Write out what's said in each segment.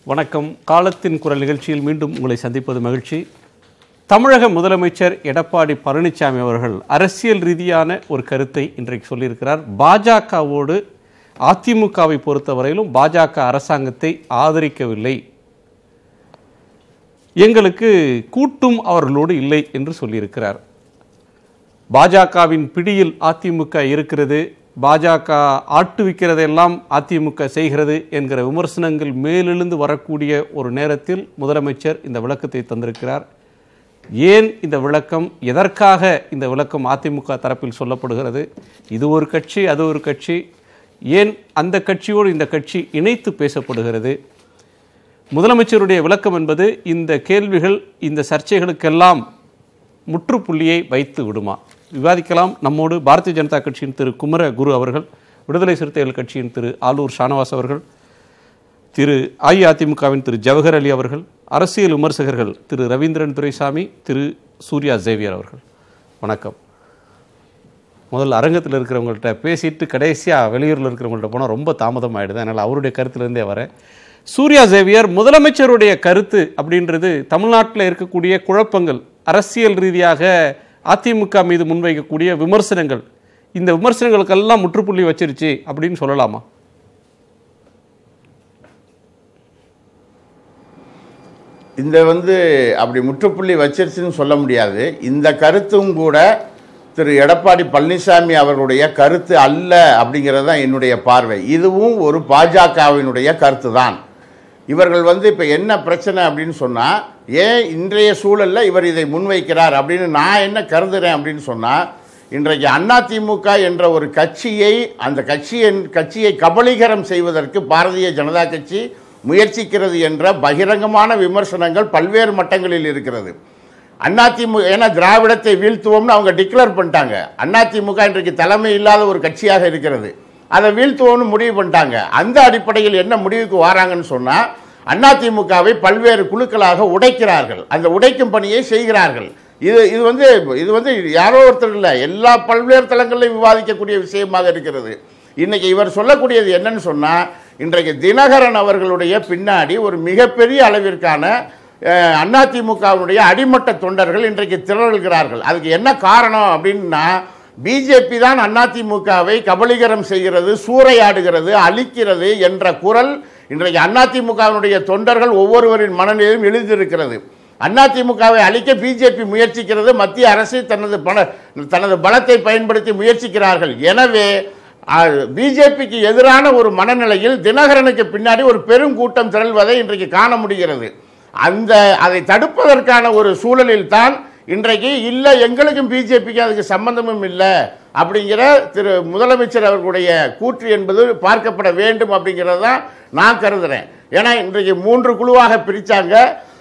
வணக்கம் காலத்தின் குரல் நிகழ்ச்சியில் மீண்டும் உங்களை சந்திப்பது மகிழ்ச்சி தமிழக முதலமைச்சர் எடப்பாடி பழனிசாமி அவர்கள் அரசியல் ரீதியான ஒரு கருத்தை இன்றைக்கு சொல்லியிருக்கிறார் பாஜகவோடு அதிமுகவை பொறுத்தவரையிலும் பாஜக அரசாங்கத்தை ஆதரிக்கவில்லை எங்களுக்கு கூட்டும் அவர்களோடு இல்லை என்று சொல்லியிருக்கிறார் பாஜகவின் பிடியில் அதிமுக இருக்கிறது பாஜக ஆட்டுவிக்கிறதெல்லாம் அதிமுக செய்கிறது என்கிற விமர்சனங்கள் மேலெழுந்து வரக்கூடிய ஒரு நேரத்தில் முதலமைச்சர் இந்த விளக்கத்தை தந்திருக்கிறார் ஏன் இந்த விளக்கம் எதற்காக இந்த விளக்கம் அதிமுக தரப்பில் சொல்லப்படுகிறது இது ஒரு கட்சி அது ஒரு கட்சி ஏன் அந்த கட்சியோடு இந்த கட்சி இணைத்து பேசப்படுகிறது முதலமைச்சருடைய விளக்கம் என்பது இந்த கேள்விகள் இந்த சர்ச்சைகளுக்கெல்லாம் முற்றுப்புள்ளியை வைத்து விடுமா விவாதிக்கலாம் நம்மோடு பாரதிய ஜனதா கட்சியின் திரு குமர குரு அவர்கள் விடுதலை சிறுத்தைகள் கட்சியின் திரு ஆலூர் ஷானவாஸ் அவர்கள் திரு அஇஅதிமுகவின் திரு ஜவஹர் அலி அவர்கள் அரசியல் விமர்சகர்கள் திரு ரவீந்திரன் துரைசாமி திரு சூர்யா ஜேவியர் அவர்கள் வணக்கம் முதல்ல அரங்கத்தில் இருக்கிறவங்கள்ட்ட பேசிட்டு கடைசியாக வெளியூரில் இருக்கிறவங்கள்ட்ட போனால் ரொம்ப தாமதம் ஆகிடுது அதனால் அவருடைய கருத்துலேருந்தே வரேன் சூர்யா ஜேவியர் முதலமைச்சருடைய கருத்து அப்படின்றது தமிழ்நாட்டில் இருக்கக்கூடிய குழப்பங்கள் அரசியல் ரீதியாக அதிமுக மீது முன்வைக்கக்கூடிய விமர்சனங்கள் இந்த விமர்சனங்களுக்கெல்லாம் முற்றுப்புள்ளி வச்சிருச்சு அப்படின்னு சொல்லலாமா இந்த வந்து அப்படி முற்றுப்புள்ளி வச்சிருச்சுன்னு சொல்ல முடியாது இந்த கருத்தும் கூட திரு எடப்பாடி பழனிசாமி அவர்களுடைய கருத்து அல்ல அப்படிங்கிறது தான் என்னுடைய பார்வை இதுவும் ஒரு பாஜகவினுடைய கருத்து தான் இவர்கள் வந்து இப்போ என்ன பிரச்சனை அப்படின்னு சொன்னால் ஏன் இன்றைய சூழலில் இவர் இதை முன்வைக்கிறார் அப்படின்னு நான் என்ன கருதுறேன் அப்படின்னு சொன்னால் இன்றைக்கு அதிமுக என்ற ஒரு கட்சியை அந்த கட்சியின் கட்சியை கபலீகரம் செய்வதற்கு பாரதிய ஜனதா கட்சி முயற்சிக்கிறது என்ற பகிரங்கமான விமர்சனங்கள் பல்வேறு மட்டங்களில் இருக்கிறது அதிமுக ஏன்னா திராவிடத்தை வீழ்த்துவோம்னு அவங்க டிக்ளேர் பண்ணிட்டாங்க அதிமுக இன்றைக்கு தலைமை இல்லாத ஒரு கட்சியாக இருக்கிறது அதை வீழ்த்துவோம்னு முடிவு பண்ணிட்டாங்க அந்த அடிப்படையில் என்ன முடிவுக்கு வராங்கன்னு சொன்னால் அதிமுகவை பல்வேறு குழுக்களாக உடைக்கிறார்கள் அந்த உடைக்கும் பணியை செய்கிறார்கள் இது இது வந்து இது வந்து யாரோ ஒருத்தர் இல்லை எல்லா பல்வேறு தளங்களிலும் விவாதிக்கக்கூடிய விஷயமாக இருக்கிறது இன்னைக்கு இவர் சொல்லக்கூடியது என்னன்னு சொன்னால் இன்றைக்கு தினகரன் அவர்களுடைய பின்னாடி ஒரு மிகப்பெரிய அளவிற்கான அதிமுகவினுடைய அடிமட்ட தொண்டர்கள் இன்றைக்கு திரள்கிறார்கள் அதுக்கு என்ன காரணம் அப்படின்னா பிஜேபி தான் அதிமுகவை கபலீகரம் செய்கிறது சூறையாடுகிறது அழிக்கிறது என்ற குரல் இன்றைக்கு அதிமுகவினுடைய தொண்டர்கள் ஒவ்வொருவரின் மனநிலையும் எழுந்திருக்கிறது அதிமுகவை அழிக்க பிஜேபி முயற்சிக்கிறது மத்திய அரசு தனது பண தனது பலத்தை பயன்படுத்தி முயற்சிக்கிறார்கள் எனவே பிஜேபிக்கு எதிரான ஒரு மனநிலையில் தினகரனுக்கு பின்னாடி ஒரு பெருங்கூட்டம் திரள்வதை இன்றைக்கு காண முடிகிறது அந்த அதை தடுப்பதற்கான ஒரு சூழலில் தான் இன்றைக்கு இல்லை எங்களுக்கும் பிஜேபிக்கு அதுக்கு சம்பந்தமும் இல்லை அப்படிங்கிற திரு முதலமைச்சர் அவர்களுடைய கூற்று என்பது பார்க்கப்பட வேண்டும் அப்படிங்கிறது தான் நான் கருதுறேன் ஏன்னா இன்றைக்கு மூன்று குழுவாக பிரித்தாங்க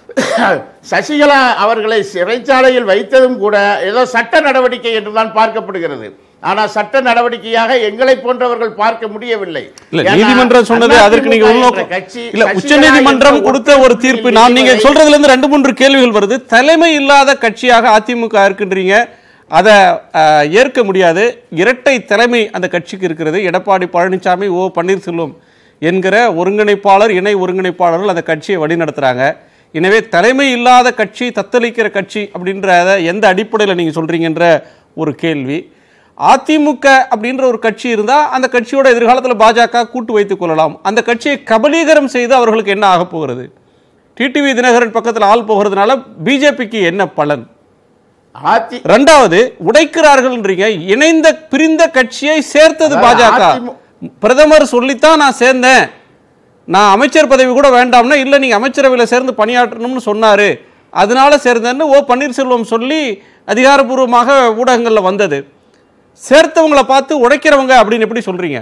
சசிகலா அவர்களை சிறைச்சாலையில் வைத்ததும் கூட ஏதோ சட்ட நடவடிக்கை என்றுதான் பார்க்கப்படுகிறது ஆனால் சட்ட நடவடிக்கையாக எங்களை போன்றவர்கள் பார்க்க முடியவில்லை இல்ல ஏன்னா, நீதிமன்றம் சொன்னது அதற்கு நீங்க அதிமுக உள்நோக்கம் என்ற கட்சி இல்ல சசிகலா உச்ச நீதிமன்றம் என்ற கொடுத்த ஒரு தீர்ப்பு நான் நீங்க நீதிபதி- சொல்றதுல இருந்து ரெண்டு மூன்று கேள்விகள் வருது தலைமை இல்லாத கட்சியாக அதிமுக இருக்கின்றீங்க அதை அஹ், ஏற்க முடியாது இரட்டை தலைமை அந்த கட்சிக்கு இருக்கிறது எடப்பாடி பழனிசாமி ஓ பன்னீர்செல்வம் என்கிற ஒருங்கிணைப்பாளர் இணை ஒருங்கிணைப்பாளர்கள் அந்த கட்சியை வழிநடத்துறாங்க எனவே தலைமை இல்லாத கட்சி தத்தளிக்கிற கட்சி அப்படின்றத எந்த அடிப்படையில் நீங்க சொல்றீங்கன்ற ஒரு கேள்வி அதிமுக அப்படின்ற ஒரு கட்சி இருந்தால் அந்த கட்சியோட எதிர்காலத்தில் பாஜக கூட்டு வைத்துக் கொள்ளலாம் அந்த கட்சியை கபலீகரம் செய்து அவர்களுக்கு என்ன ஆகப் போகிறது டிடிவி தினகரன் பக்கத்தில் ஆள் போகிறதுனால பிஜேபிக்கு என்ன பலன் அதி ரெண்டாவது உடைக்கிறார்கள்ன்றீங்க இணைந்த பிரிந்த கட்சியை சேர்த்தது அதாவது பாஜக அதிமு- பிரதமர் சொல்லித்தான் நான் சேர்ந்தேன் நான் அமைச்சர் பதவி கூட வேண்டாம்னா இல்லை நீங்கள் அமைச்சரவையில் சேர்ந்து பணியாற்றணும்னு சொன்னாரு அதனால சேர்ந்தேன்னு ஓ பன்னீர்செல்வம் சொல்லி அதிகாரப்பூர்வமாக ஊடகங்களில் வந்தது சேர்த்தவங்களை பார்த்து உடைக்கிறவங்க அப்படின்னு எப்படி சொல்றீங்க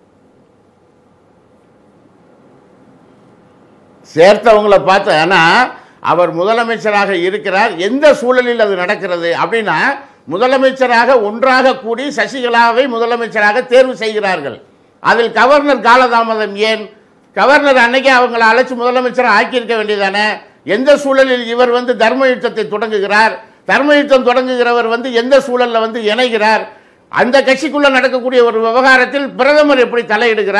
சேர்த்தவங்கள பார்த்து ஏன்னா அவர் முதலமைச்சராக இருக்கிறார் எந்த சூழலில் அது நடக்கிறது அப்படின்னா முதலமைச்சராக ஒன்றாக கூடி சசிகலாவை முதலமைச்சராக தேர்வு செய்கிறார்கள் அதில் கவர்னர் காலதாமதம் ஏன் கவர்னர் அன்னைக்கு அவங்களை அழைச்சு முதலமைச்சராக ஆக்கியிருக்க வேண்டியதானே எந்த சூழலில் இவர் வந்து தர்ம யுத்தத்தை தொடங்குகிறார் தர்ம யுத்தம் தொடங்குகிறவர் வந்து எந்த சூழல்ல வந்து இணைகிறார் அந்த கட்சிக்குள்ள நடக்கக்கூடிய ஒரு விவகாரத்தில் பிரதமர் எப்படி தலையிடுகிறார்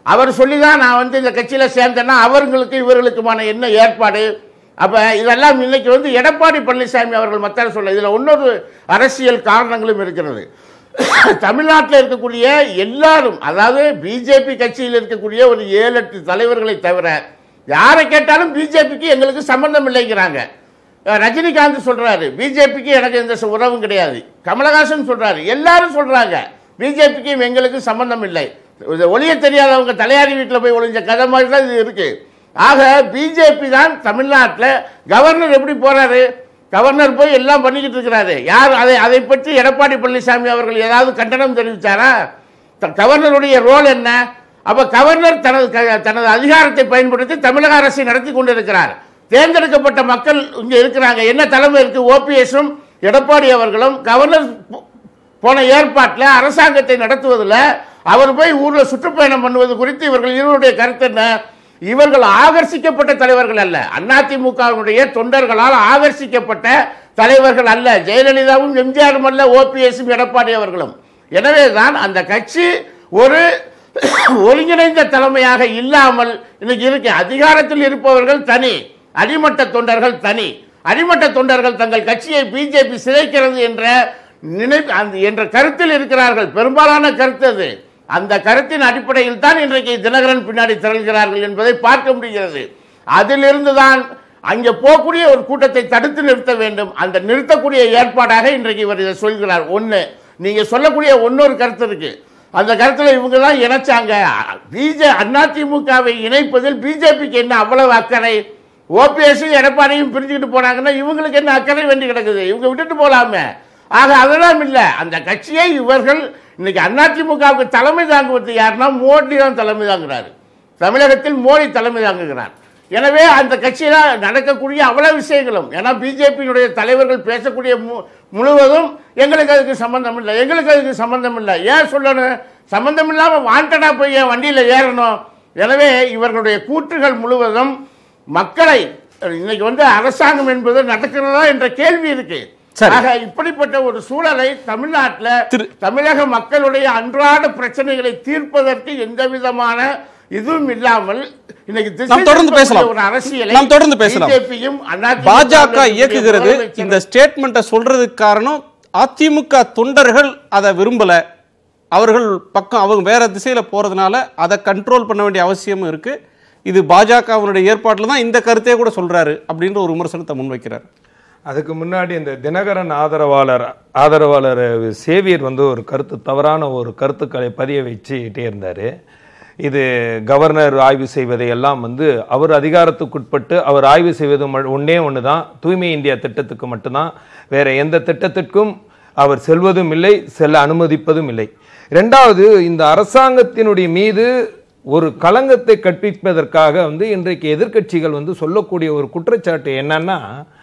அவர் சொல்லி தான் நான் வந்து இந்த கட்சியில சேர்ந்தேன்னா அவர்களுக்கு இவர்களுக்குமான என்ன ஏற்பாடு அப்ப இதெல்லாம் இன்னைக்கு வந்து எடப்பாடி பழனிசாமி அவர்கள் மத்தால சொல்ல இதுல இன்னொரு அரசியல் காரணங்களும் இருக்கிறது தமிழ்நாட்டில் இருக்கக்கூடிய எல்லாரும் அதாவது பிஜேபி கட்சியில் இருக்கக்கூடிய ஒரு ஏழு எட்டு தலைவர்களை தவிர யாரை கேட்டாலும் பிஜேபிக்கு எங்களுக்கு சம்பந்தம் இல்லைங்கிறாங்க அஹ் ரஜினிகாந்த் சொல்றாரு பிஜேபிக்கு எனக்கு எந்த ச- உறவும் கிடையாது கமலஹாசன் சொல்றாரு எல்லாரும் சொல்றாங்க பிஜேபிக்கும் எங்களுக்கு சம்பந்தம் இல்லை இது ஒளிய தெரியாதவங்க தலையாரி வீட்டில் போய் ஒளிஞ்ச கதை மாதிரி தான் இது இருக்கு ஆக பிஜேபி தான் தமிழ்நாட்டில் கவர்னர் எப்படி போறாரு கவர்னர் போய் எல்லாம் பண்ணிக்கிட்டு இருக்கிறாரு யார் அதை அதை பற்றி எடப்பாடி பழனிசாமி அவர்கள் ஏதாவது கண்டனம் தெரிவித்தாரா த- கவர்னருடைய ரோல் என்ன அப்ப கவர்னர் தனது க- தனது அதிகாரத்தை பயன்படுத்தி தமிழக அரசை நடத்தி கொண்டிருக்கிறார் தேர்ந்தெடுக்கப்பட்ட மக்கள் இங்க இருக்கிறாங்க என்ன தலைமை இருக்கு ஓபிஎஸும் எடப்பாடி அவர்களும் கவர்னர் போ- போன ஏற்பாட்டில் அரசாங்கத்தை நடத்துவதில் அவர் போய் ஊர்ல சுற்றுப்பயணம் பண்ணுவது குறித்து இவர்கள் இருவருடைய கருத்து என்ன இவர்கள் ஆகர்ஷிக்கப்பட்ட தலைவர்கள் அல்ல அதிமுகவினுடைய தொண்டர்களால் ஆகர்ஷிக்கப்பட்ட தலைவர்கள் அல்ல ஜெயலலிதாவும் எம்ஜிஆரும் அல்ல ஓபிஎஸும் எடப்பாடி அவர்களும் எனவே தான் அந்த கட்சி ஒரு ஒருங்கிணைந்த தலைமையாக இல்லாமல் இன்னைக்கு இருக்கு அதிகாரத்தில் இருப்பவர்கள் தனி அடிமட்ட தொண்டர்கள் தனி அடிமட்ட தொண்டர்கள் தங்கள் கட்சியை பிஜேபி சிதைக்கிறது என்ற நினை அந்த என்ற கருத்தில் இருக்கிறார்கள் பெரும்பாலான கருத்து அது அந்த கருத்தின் அடிப்படையில் தான் இன்றைக்கு தினகரன் பின்னாடி திரள்கிறார்கள் என்பதை பார்க்க முடிகிறது அதிலிருந்து தான் அங்கே போகக்கூடிய ஒரு கூட்டத்தை தடுத்து நிறுத்த வேண்டும் அந்த நிறுத்தக்கூடிய ஏற்பாடாக இன்றைக்கு இவர் இதை சொல்கிறார் ஒன்று நீங்க சொல்லக்கூடிய இன்னொரு கருத்து இருக்கு அந்த கருத்துல இவங்க தான் இணைச்சாங்க பிஜே அதிமுகவை இணைப்பதில் பிஜேபிக்கு என்ன அவ்வளவு அக்கறை ஓபிஎஸ் எடப்பாடியும் பிரிஞ்சுக்கிட்டு போனாங்கன்னா இவங்களுக்கு என்ன அக்கறை வேண்டி கிடக்குது இவங்க விட்டுட்டு போலாமே ஆக அதெல்லாம் இல்லை அந்த கட்சியை இவர்கள் இன்னைக்கு அதிமுகவுக்கு தலைமை தாங்குவது யாருன்னா மோடி தான் தலைமை தாங்குறாரு தமிழகத்தில் மோடி தலைமை தாங்குகிறார் எனவே அந்த கட்சியில் நடக்கக்கூடிய அவ்வளவு விஷயங்களும் ஏன்னா பிஜேபியினுடைய தலைவர்கள் பேசக்கூடிய மு- முழுவதும் எங்களுக்கு அதுக்கு சம்பந்தம் இல்லை எங்களுக்கு அதுக்கு சம்பந்தம் இல்லை ஏன் சொல்லணும் சம்பந்தம் இல்லாமல் வாண்டடா போய் என் வண்டியில் ஏறணும் எனவே இவர்களுடைய கூற்றுகள் முழுவதும் மக்களை இன்னைக்கு வந்து அரசாங்கம் என்பது நடக்கிறதா என்ற கேள்வி இருக்கு சரி. ஆக இப்படிப்பட்ட ஒரு சூழலை தமிழ்நாட்டில் திரு- தமிழக மக்களுடைய அன்றாட பிரச்சனைகளை தீர்ப்பதற்கு எந்த விதமான இதுவும் இல்லாமல் இன்னைக்கு திசை நாம் தொடர்ந்து திருப்பக்கூடிய பேசலாம். ஒரு அரசியலை நாம் தொடர்ந்து பேசலாம். பிஜேபியும் பாஜக இயக்குகிறது இந்த ஸ்டேட்மெண்ட்டை சொல்றதுக்கு காரணம் அதிமுக தொண்டர்கள் அதை விரும்பல அவர்கள் பக்கம் அவங்க வேற திசையில போறதுனால அதை கண்ட்ரோல் பண்ண வேண்டிய அவசியமும் இருக்கு இது பாஜகவினுடைய ஏற்பாட்டில் தான் இந்த கருத்தையே கூட சொல்றாரு அப்படின்ற ஒரு விமர்சனத்தை முன்வைக்கிறார் அதுக்கு முன்னாடி இந்த தினகரன் ஆதரவாளர் ஆதரவாளர் சேவியர் வந்து ஒரு கருத்து தவறான ஒரு கருத்துக்களை பதிய வச்சுட்டே இருந்தார் இது கவர்னர் ஆய்வு செய்வதை எல்லாம் வந்து அவர் அதிகாரத்துக்குட்பட்டு அவர் ஆய்வு செய்வது ம- ஒண்ணே ஒன்று தான் தூய்மை இந்தியா திட்டத்துக்கு மட்டும்தான் வேற எந்த திட்டத்திற்கும் அவர் செல்வதும் இல்லை செல்ல அனுமதிப்பதும் இல்லை ரெண்டாவது இந்த அரசாங்கத்தினுடைய மீது ஒரு களங்கத்தை கற்பிப்பதற்காக வந்து இன்றைக்கு எதிர்க்கட்சிகள் வந்து சொல்லக்கூடிய ஒரு குற்றச்சாட்டு என்னன்னா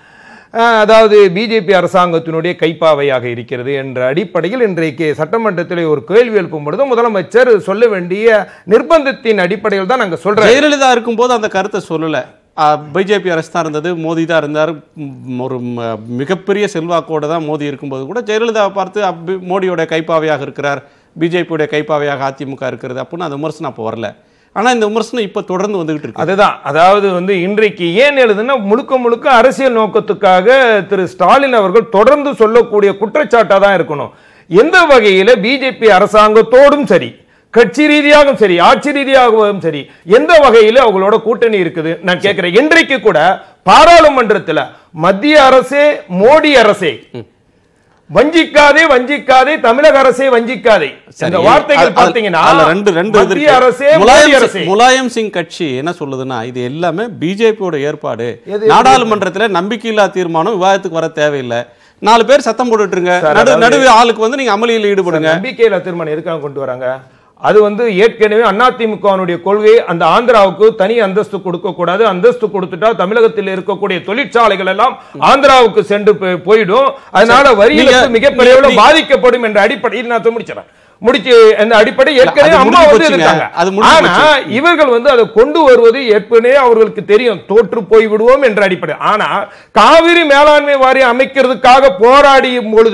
அஹ், அதாவது பிஜேபி அரசாங்கத்தினுடைய கைப்பாவையாக இருக்கிறது என்ற அடிப்படையில் இன்றைக்கு சட்டமன்றத்தில் ஒரு கேள்வி எழுப்பும் பொழுது முதலமைச்சர் சொல்ல வேண்டிய நிர்பந்தத்தின் அடிப்படையில் தான் நாங்க சொல்றோம் ஜெயலலிதா இருக்கும்போது அந்த கருத்தை சொல்லல பிஜேபி அரசு தான் இருந்தது மோடி தான் இருந்தார் ம், ஒரு ம- மிகப்பெரிய செல்வாக்கோட தான் மோடி இருக்கும்போது கூட ஜெயலலிதாவை பார்த்து அப்பி- மோடியோட கைப்பாவையாக இருக்கிறார் பிஜேபியோட கைப்பாவையாக அதிமுக இருக்கிறது அப்படின்னு அந்த விமர்சனம் அப்போ வரல ஆனா இந்த விமர்சனம் இப்போ தொடர்ந்து வந்துகிட்டு இருக்கு அதுதான் அதாவது வந்து இன்றைக்கு ஏன் எழுதுன்னா முழுக்க முழுக்க அரசியல் நோக்கத்துக்காக திரு ஸ்டாலின் அவர்கள் தொடர்ந்து சொல்லக்கூடிய குற்றச்சாட்டா தான் இருக்கணும் எந்த வகையில பிஜேபி அரசாங்கத்தோடும் சரி கட்சி ரீதியாகவும் சரி ஆட்சி ரீதியாகவும் சரி எந்த வகையில அவங்களோட கூட்டணி இருக்குது நான் கேட்கிறேன் இன்றைக்கு கூட பாராளுமன்றத்துல மத்திய அரசே மோடி அரசே வஞ்சிக்காதே வஞ்சிக்காதே தமிழக அரசே வஞ்சிக்காதே இந்த சரி. வார்த்தைகள் அது- பார்த்தீங்கன்னா அதுல ரெண்டு ரெண்டு இது மத்திய இருக்கு. அரசே முலாயம் மோடி சிங்- அரசே முலாயம் சிங் கட்சி என்ன சொல்லுதுன்னா இது எல்லாமே பிஜேபியோட ஏற்பாடு எது நாடாளுமன்றத்துல நம்பிக்கையில்லா தீர்மானம் விவாதத்துக்கு வர தேவையில்லை நாலு பேர் சத்தம் போட்டுட்டுருங்க சார், நடு அதாவது- நடுவே ஆளுக்கு வந்து நீங்க அமளியில் ஈடுபடுங்க நம்பிக்கையில்லா தீர்மானம் எதுக்காக கொண்டு வராங்க அது வந்து ஏற்கனவே அதிமுகவினுடைய கொள்கை அந்த ஆந்திராவுக்கு தனி அந்தஸ்து கொடுக்க கூடாது அந்தஸ்து கொடுத்துட்டா தமிழகத்தில் இருக்கக்கூடிய தொழிற்சாலைகள் எல்லாம் ஆந்திராவுக்கு சென்று போய்- போயிடும் அதனால வரி நீங்க- இழப்பு மிகப்பெரிய அளவுல நீங்க- பாதிக்கப்படும் என்ற அடிப்படையில் நான் முடிச்சிடறேன் முடிச்சு அந்த அடிப்படை ஏற்கனவே அது அம்மா முடிஞ்சு வந்து போச்சுங்க. இருக்காங்க அது முடிஞ்சு ஆனா போச்சு. இவர்கள் வந்து அதை கொண்டு வருவது ஏற்கனவே அவர்களுக்கு தெரியும் தோற்று போய் விடுவோம் என்ற அடிப்படை ஆனா காவிரி மேலாண்மை வாரியம் அமைக்கிறதுக்காக போராடியும் பொழுது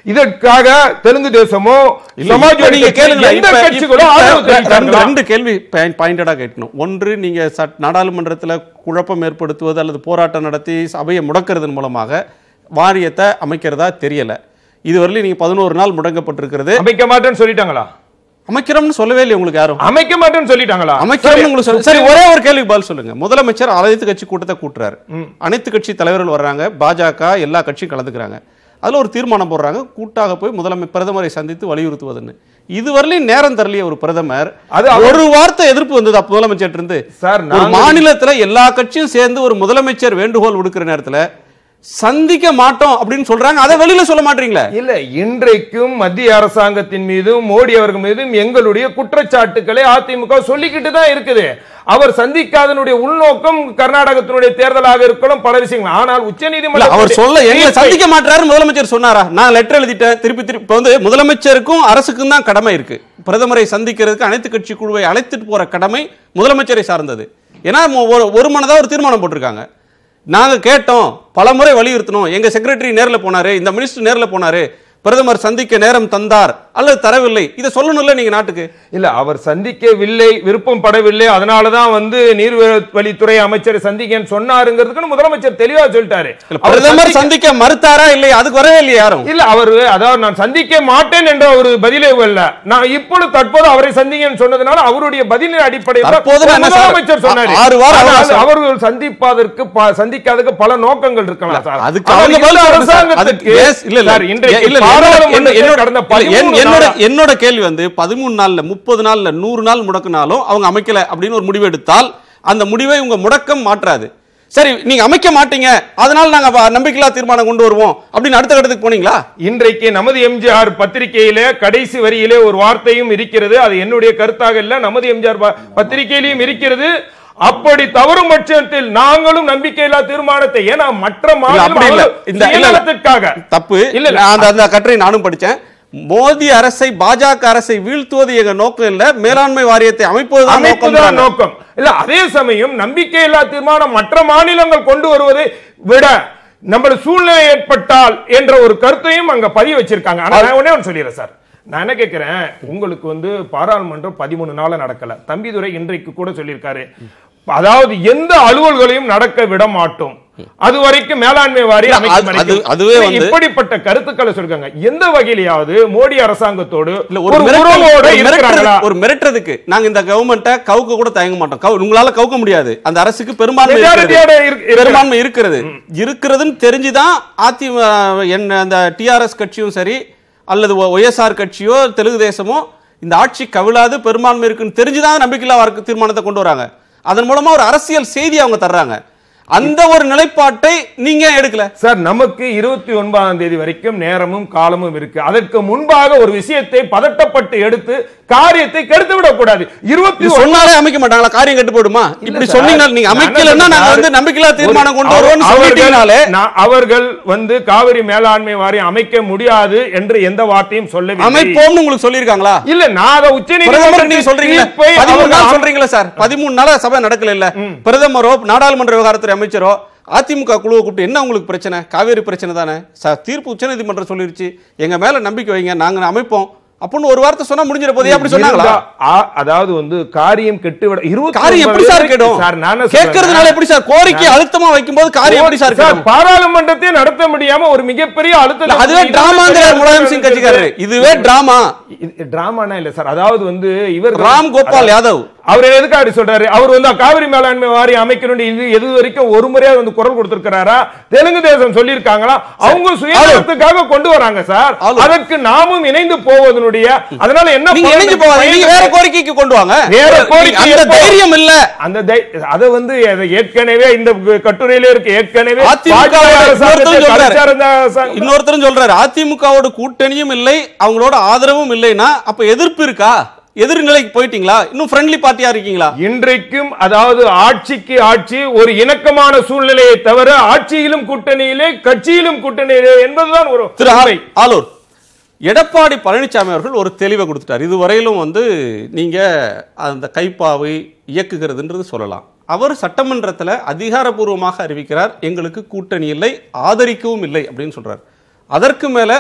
இதற்காக தெலுங்கு தேசமோ இல்ல, சமாஜ்வாடி இப்ப நீங்க கட்சி, கேளுங்க. எந்த இப்ப- கட்சிகளோ இப்ப ஆதரவு ரெண்டு- தெரிவித்தாங்களா? ரெண்டு கேள்வி பாயிண்டடா கேட்கணும் ஒன்று நீங்க சட்- நாடாளுமன்றத்துல குழப்பம் ஏற்படுத்துவது அல்லது போராட்டம் நடத்தி சபையை முடக்கிறதன் மூலமாக வாரியத்தை அமைக்கிறதா தெரியல இதுவரையிலும் நீங்க பதினோரு நாள் முடங்கப்பட்டிருக்கிறது அமைக்க மாட்டேன்னு சொல்லிட்டாங்களா அமைக்கிறோம்னு சொல்லவே இல்லை உங்களுக்கு யாரும் அமைக்க மாட்டேன்னு சொல்லிட்டாங்களா அமைக்கிறோம்னு உங்களுக்கு சொல்ல- சரி ஒரே ஒரு கேள்வி பதில் சொல்லுங்க முதலமைச்சர் அனைத்து கட்சி கூட்டத்தை கூட்டுறாரு அனைத்து கட்சி தலைவர்கள் வர்றாங்க பாஜக எல்லா கட்சியும் கலந்துக்கிறாங்க அதுல ஒரு தீர்மானம் போடுறாங்க கூட்டாக போய் முதலமை பிரதமரை சந்தித்து வலியுறுத்துவதுன்னு இதுவரையிலும் நேரம் தரலையே ஒரு பிரதமர் அது அவர்- ஒரு வார்த்தை எதிர்ப்பு வந்தது அப்ப முதலமைச்சர் இருந்து சார், ஒரு நாங்க- மாநிலத்துல எல்லா கட்சியும் சேர்ந்து ஒரு முதலமைச்சர் வேண்டுகோள் விடுக்கிற நேரத்துல சந்திக்க மாட்டோம் அப்படின்னு சொல்றாங்க அதை வெளியில சொல்ல மாட்டீங்களே இல்ல இன்றைக்கும் மத்திய அரசாங்கத்தின் மீதும் மோடி அவர்கள் மீதும் எங்களுடைய குற்றச்சாட்டுக்களை அதிமுக சொல்லிக்கிட்டு தான் இருக்குது அவர் சந்திக்காதனுடைய உள்நோக்கம் கர்நாடகத்தினுடைய தேர்தலாக இருக்கலாம் பல விஷயங்கள் ஆனால் இல்ல உச்சநீதிமன்றம் அவர் சொல்ல எங்களை சந்திக்க மாட்டாரு முதலமைச்சர் சொன்னாரா நான் லெட்டர் எழுதிட்டேன் திருப்பி திருப்பி இப்ப வந்து முதலமைச்சருக்கும் அரசுக்கும் தான் கடமை இருக்கு பிரதமரை சந்திக்கிறதுக்கு அனைத்து கட்சி குழுவை அழைத்துட்டு போற கடமை முதலமைச்சரை சார்ந்தது ஏன்னா மொ- ஒரு- ஒரு மனதா ஒரு தீர்மானம் போட்டிருக்காங்க நாங்க கேட்டோம் பலமுறை வலியுறுத்தணும் எங்க செக்ரட்டரி நேர்ல போனாரு இந்த மினிஸ்டர் நேர்ல போனாரு பிரதமர் சந்திக்க நேரம் தந்தார் அல்லது தரவில்லை இதை சொல்லணும்ல நீங்க நாட்டுக்கு இல்ல அவர் சந்திக்கவில்லை விருப்பம் படவில்லை அதனாலதான் வந்து நீர்வழித்துறை அமைச்சரை சந்திக்கன்னு சொன்னாருங்கிறதுக்கு முதலமைச்சர் தெளிவா சொல்லிட்டாரு இல்ல, அவர் பிரதமர் சந்திக்க- சந்திக்க மறுத்தாரா இல்லையா அதுக்கு வரவே இல்லையா யாரும் இல்ல அவர் அதாவது நான் சந்திக்க மாட்டேன் என்ற ஒரு பதிலே இல்ல நான் இப்பொழுது தற்போது அவரை சந்திங்கன்னு சொன்னதுனால அவருடைய பதிலின் அடிப்படையில் தான் தற்போது நான் என்ன சார், முதலமைச்சர் சொன்னாரு ஆறு வாரம் ஆனால் அவகாசம். அவர்கள் சந்திப்பதற்கு ப- சந்திக்காததுக்கு பல நோக்கங்கள் இருக்கலாம் சார் அதுக்கு ஆனால் அவங்க இந்த பதில் சொல்லணும் சார். அரசாங்கத்துக்கு அதுக்கு yes, இல்ல, இல்ல. சார், இன்றைக்கு இல்ல, இல்ல, பாராளுமன்றத்தில் என்னோட- கடந்த இல்ல, என்- 13 என்னோட நாளா- என்னோட கேள்வி வந்து பதிமூணு நாள்ல முப்பது நாள்ல நூறு நாள் முடக்குனாலும் அவங்க அமைக்கல அப்படின்னு ஒரு முடிவு எடுத்தால் அந்த முடிவை உங்க முடக்கம் மாற்றாது சரி நீங்க அமைக்க மாட்டீங்க அதனால நாங்க வ- நம்பிக்கையில்லா தீர்மானம் கொண்டு வருவோம் அப்படின்னு அடுத்த கட்டத்துக்கு போனீங்களா இன்றைக்கு நமது எம்ஜிஆர் பத்திரிகையிலே கடைசி வரியிலே ஒரு வார்த்தையும் இருக்கிறது அது என்னுடைய கருத்தாக இல்ல நமது எம்ஜிஆர் ப- பத்திரிகையிலையும் இருக்கிறது அப்படி தவறும் பட்சத்தில் நாங்களும் நம்பிக்கையில்லா தீர்மானத்தை ஏன்னா மற்ற இல்ல, மாநிலம் அப்படி இல்ல. அவர்கள் இந்த- இல்ல, இல்ல. சுயநலத்திற்காக தப்பு இல்ல, இல்ல. நான் அந்த அந்த கட்டுரை நானும் படிச்சேன் மோடி அரசை பாஜக அரசை வீழ்த்துவது எங்க நோக்கம் இல்ல மேலாண்மை வாரியத்தை அமைப்பதுதான் அமைப்புதான் நோக்கம் நோக்கம் இல்ல அதே சமயம் நம்பிக்கையில்லா தீர்மானம் மற்ற மாநிலங்கள் கொண்டு வருவதை விட நம்ம சூழ்நிலை ஏற்பட்டால் என்ற ஒரு கருத்தையும் அங்க பதிய வச்சிருக்காங்க ஆனா நான் ஒண்ணே ஒன்று சொல்லிடுறேன் சார் நான் என்ன கேட்கிறேன் உங்களுக்கு வந்து பாராளுமன்றம் பதிமூணு நாள் நடக்கல தம்பிதுரை இன்றைக்கு கூட சொல்லியிருக்காரு அதாவது எந்த அலுவல்களையும் நடக்க விட மாட்டோம் அது வரைக்கும் மேலாண்மை வாரி இல்ல, அமைக்கும் அது- வரைக்கும். அது- அதுவே இல்ல, வந்து- இப்படிப்பட்ட கருத்துக்களை சொல்லிருக்காங்க எந்த வகையிலையாவது மோடி அரசாங்கத்தோடு இல்ல ஒரு ஒரு மிரட்டல்- உறவோட ஒரு இருக்கிறாங்களா மிரட்டுறது- ஒரு மிரட்டுறதுக்கு நாங்க இந்த கவர்மெண்ட்டை கவுக்க கூட தயங்க மாட்டோம் கவு- உங்களால கவுக்க முடியாது அந்த அரசுக்கு பெரும்பான்மை Majority-யோட இருக்கிறது. இருக்கு- இருக்கிற- பெரும்பான்மை இருக்கிறது இருக்கிறதுன்னு தெரிஞ்சுதான் அதிமுக என்ன அந்த டிஆர்எஸ் கட்சியும் சரி அல்லது ஒய்எஸ்ஆர் கட்சியோ தெலுங்கு தேசமோ இந்த ஆட்சி கவிழாது பெரும்பான்மை இருக்குன்னு தெரிஞ்சுதான் நம்பிக்கையில்லா வாக்கு தீர்மானத்தை கொண்டு வராங்க அதன் மூலமா ஒரு அரசியல் செய்தி அவங்க தர்றாங்க அந்த ஒரு நிலைப்பாட்டை நீங்க ஏன் எடுக்கல சார் நமக்கு இருபத்தி ஒன்பதாம் தேதி வரைக்கும் நேரமும் காலமும் இருக்கு அதற்கு முன்பாக ஒரு விஷயத்தை பதட்டப்பட்டு எடுத்து காரியத்தை கெடுத்து விடக்கூடாது இருபத்தி இது சொன்னாலே அமைக்க மாட்டாங்களா காரியம் கெட்டு போயிடுமா இப்படி சொன்னீங்கன்னா நீங்க அமைக்கலன்னா நாங்க வந்து நம்பிக்கையில்லா தீர்மானம் கொண்டு வருவோம்னு சொல்லிட்டீங்கனாலே அவர்கள் வந்து காவிரி மேலாண்மை வாரியம் அமைக்க முடியாது என்று எந்த வார்த்தையும் சொல்லவில்லை அமைப்போம்னு உங்களுக்கு சொல்லியிருக்காங்களா இல்ல நான் அதை உச்ச பிரதமர் நீங்க சொல்றீங்களா பதிமூணு நாள் சொல்றீங்களா சார் பதிமூணு நாளா சபை நடக்கல இல்ல பிரதமரோ நாடாளுமன்ற விவகாரத்துறை அமைச்சரோ அதிமுக குழுவை கூப்பிட்டு என்ன உங்களுக்கு பிரச்சனை காவேரி பிரச்சனை தானே ச- தீர்ப்பு உச்சநீதிமன்றம் சொல்லிருச்சு எங்க மேல நம்பிக்கை வைங்க நாங்க அமைப்போம் அப்படின்னு ஒரு வார்த்தை சொன்னா முடிஞ்சிட போதே அப்படி சொன்னாங்களா இருந்தா, ஆ- அதாவது வந்து காரியம் கெட்டுவிட இருபத்தி காரியம் எப்படி சார் கெடும் சார் நான் என்ன கேட்கறதுனால சொல்றேன்? எப்படி சார் கோரிக்கை அழுத்தமா வைக்கும்போது காரியம் எப்படி சார் சார் கெடும் பாராளுமன்றத்தை நடத்த முடியாம ஒரு மிகப்பெரிய இல்ல, அழுத்தம் அதுவே டிராமாங்கிறார் முலாயம் சிங் கட்சிக்காரரு இதுவே டிராமா டிராமானா இல்ல சார் அதாவது வந்து இவர் ராம் கோபால் யாதவ் அவர் எதுக்கு அப்படி சொல்றாரு அவர் வந்து காவிரி மேலாண்மை வாரியம் அமைக்கணும் இது எது வரைக்கும் ஒரு முறையா வந்து குரல் கொடுத்திருக்கிறாரா தெலுங்கு தேசம் சொல்லியிருக்காங்களா அவங்க சுயநலத்துக்காக கொண்டு வராங்க சார் ஆளு. அதற்கு நாமும் இணைந்து போவதனுடைய அதனால என்ன நீங்க பலன் இணைஞ்சு போகாதீங்க நீங்க வேற பயன் கோரிக்கைக்கு கொண்டு வாங்க வேற கோரிக்கை அந்த எப்போ? தைரியம் இல்ல அந்த தை- அத வந்து அது ஏற்கனவே இந்த கட்டுரையில இருக்கு ஏற்கனவே அதிமுக பாஜக அரசாங்கத்தை இன்னொருத்தரும் சொல்றாரு. கலைச்சார்ந்த அரசாங்கம் இன்னொருத்தரும் சொல்றாரு அதிமுகவோட கூட்டணியும் இல்லை அவங்களோட ஆதரவும் இல்லைன்னா அப்ப எதிர்ப்பு இருக்கா எதிர்நிலைக்கு போயிட்டீங்களா இன்னும் ஃப்ரெண்ட்லி பார்ட்டியா இருக்கீங்களா இன்றைக்கும் அதாவது ஆட்சிக்கு ஆட்சி ஒரு இணக்கமான சூழ்நிலையை தவிர ஆட்சியிலும் கூட்டணியிலே கட்சியிலும் கூட்டணியிலே என்பதுதான் ஒரு திரு ஆ- உண்மை. ஆலூர் எடப்பாடி பழனிசாமி அவர்கள் ஒரு தெளிவை கொடுத்துட்டார் இதுவரையிலும் வந்து நீங்க அந்த கைப்பாவை இயக்குகிறதுன்றது சொல்லலாம் அவர் சட்டமன்றத்தில் அதிகாரப்பூர்வமாக அறிவிக்கிறார் எங்களுக்கு கூட்டணி இல்லை ஆதரிக்கவும் இல்லை அப்படின்னு சொல்றார் அதற்கு மேல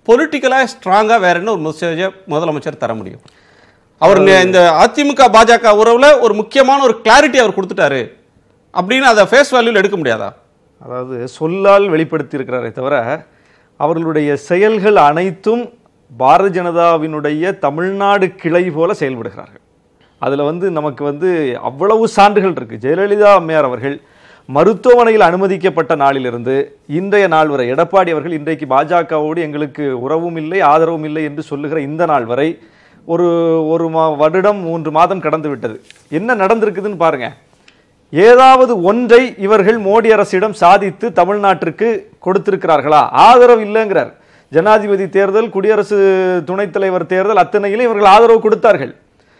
பொலிட்டிக்கலா ஸ்ட்ராங்கா வேற என்ன ஒரு மெசேஜை முதலமைச்சர் தர முடியும் அவர் நே- இந்த அதிமுக பாஜக உறவுல ஒரு முக்கியமான ஒரு கிளாரிட்டி அவர் கொடுத்துட்டாரு அப்படின்னு அதை ஃபேஸ் வேல்யூல எடுக்க முடியாதா அதாவது சொல்லால் வெளிப்படுத்தி இருக்கிறாரே தவிர அவர்களுடைய செயல்கள் அனைத்தும் பாரதிய ஜனதாவினுடைய தமிழ்நாடு கிளை போல செயல்படுகிறார்கள் அதுல வந்து நமக்கு வந்து அவ்வளவு சான்றுகள் இருக்கு ஜெயலலிதா அம்மையார் அவர்கள் மருத்துவமனையில் அனுமதிக்கப்பட்ட நாளிலிருந்து இன்றைய நாள் வரை எடப்பாடி அவர்கள் இன்றைக்கு பாஜகவோடு எங்களுக்கு உறவும் இல்லை ஆதரவும் இல்லை என்று சொல்லுகிற இந்த நாள் வரை ஒரு ஒரு மா வருடம் மூன்று மாதம் கடந்து விட்டது என்ன நடந்திருக்குதுன்னு பாருங்க ஏதாவது ஒன்றை இவர்கள் மோடி அரசிடம் சாதித்து தமிழ்நாட்டிற்கு கொடுத்திருக்கிறார்களா ஆதரவு இல்லைங்கிறார் ஜனாதிபதி தேர்தல் குடியரசு துணைத் தலைவர் தேர்தல் அத்தனையிலும் இவர்கள் ஆதரவு கொடுத்தார்கள்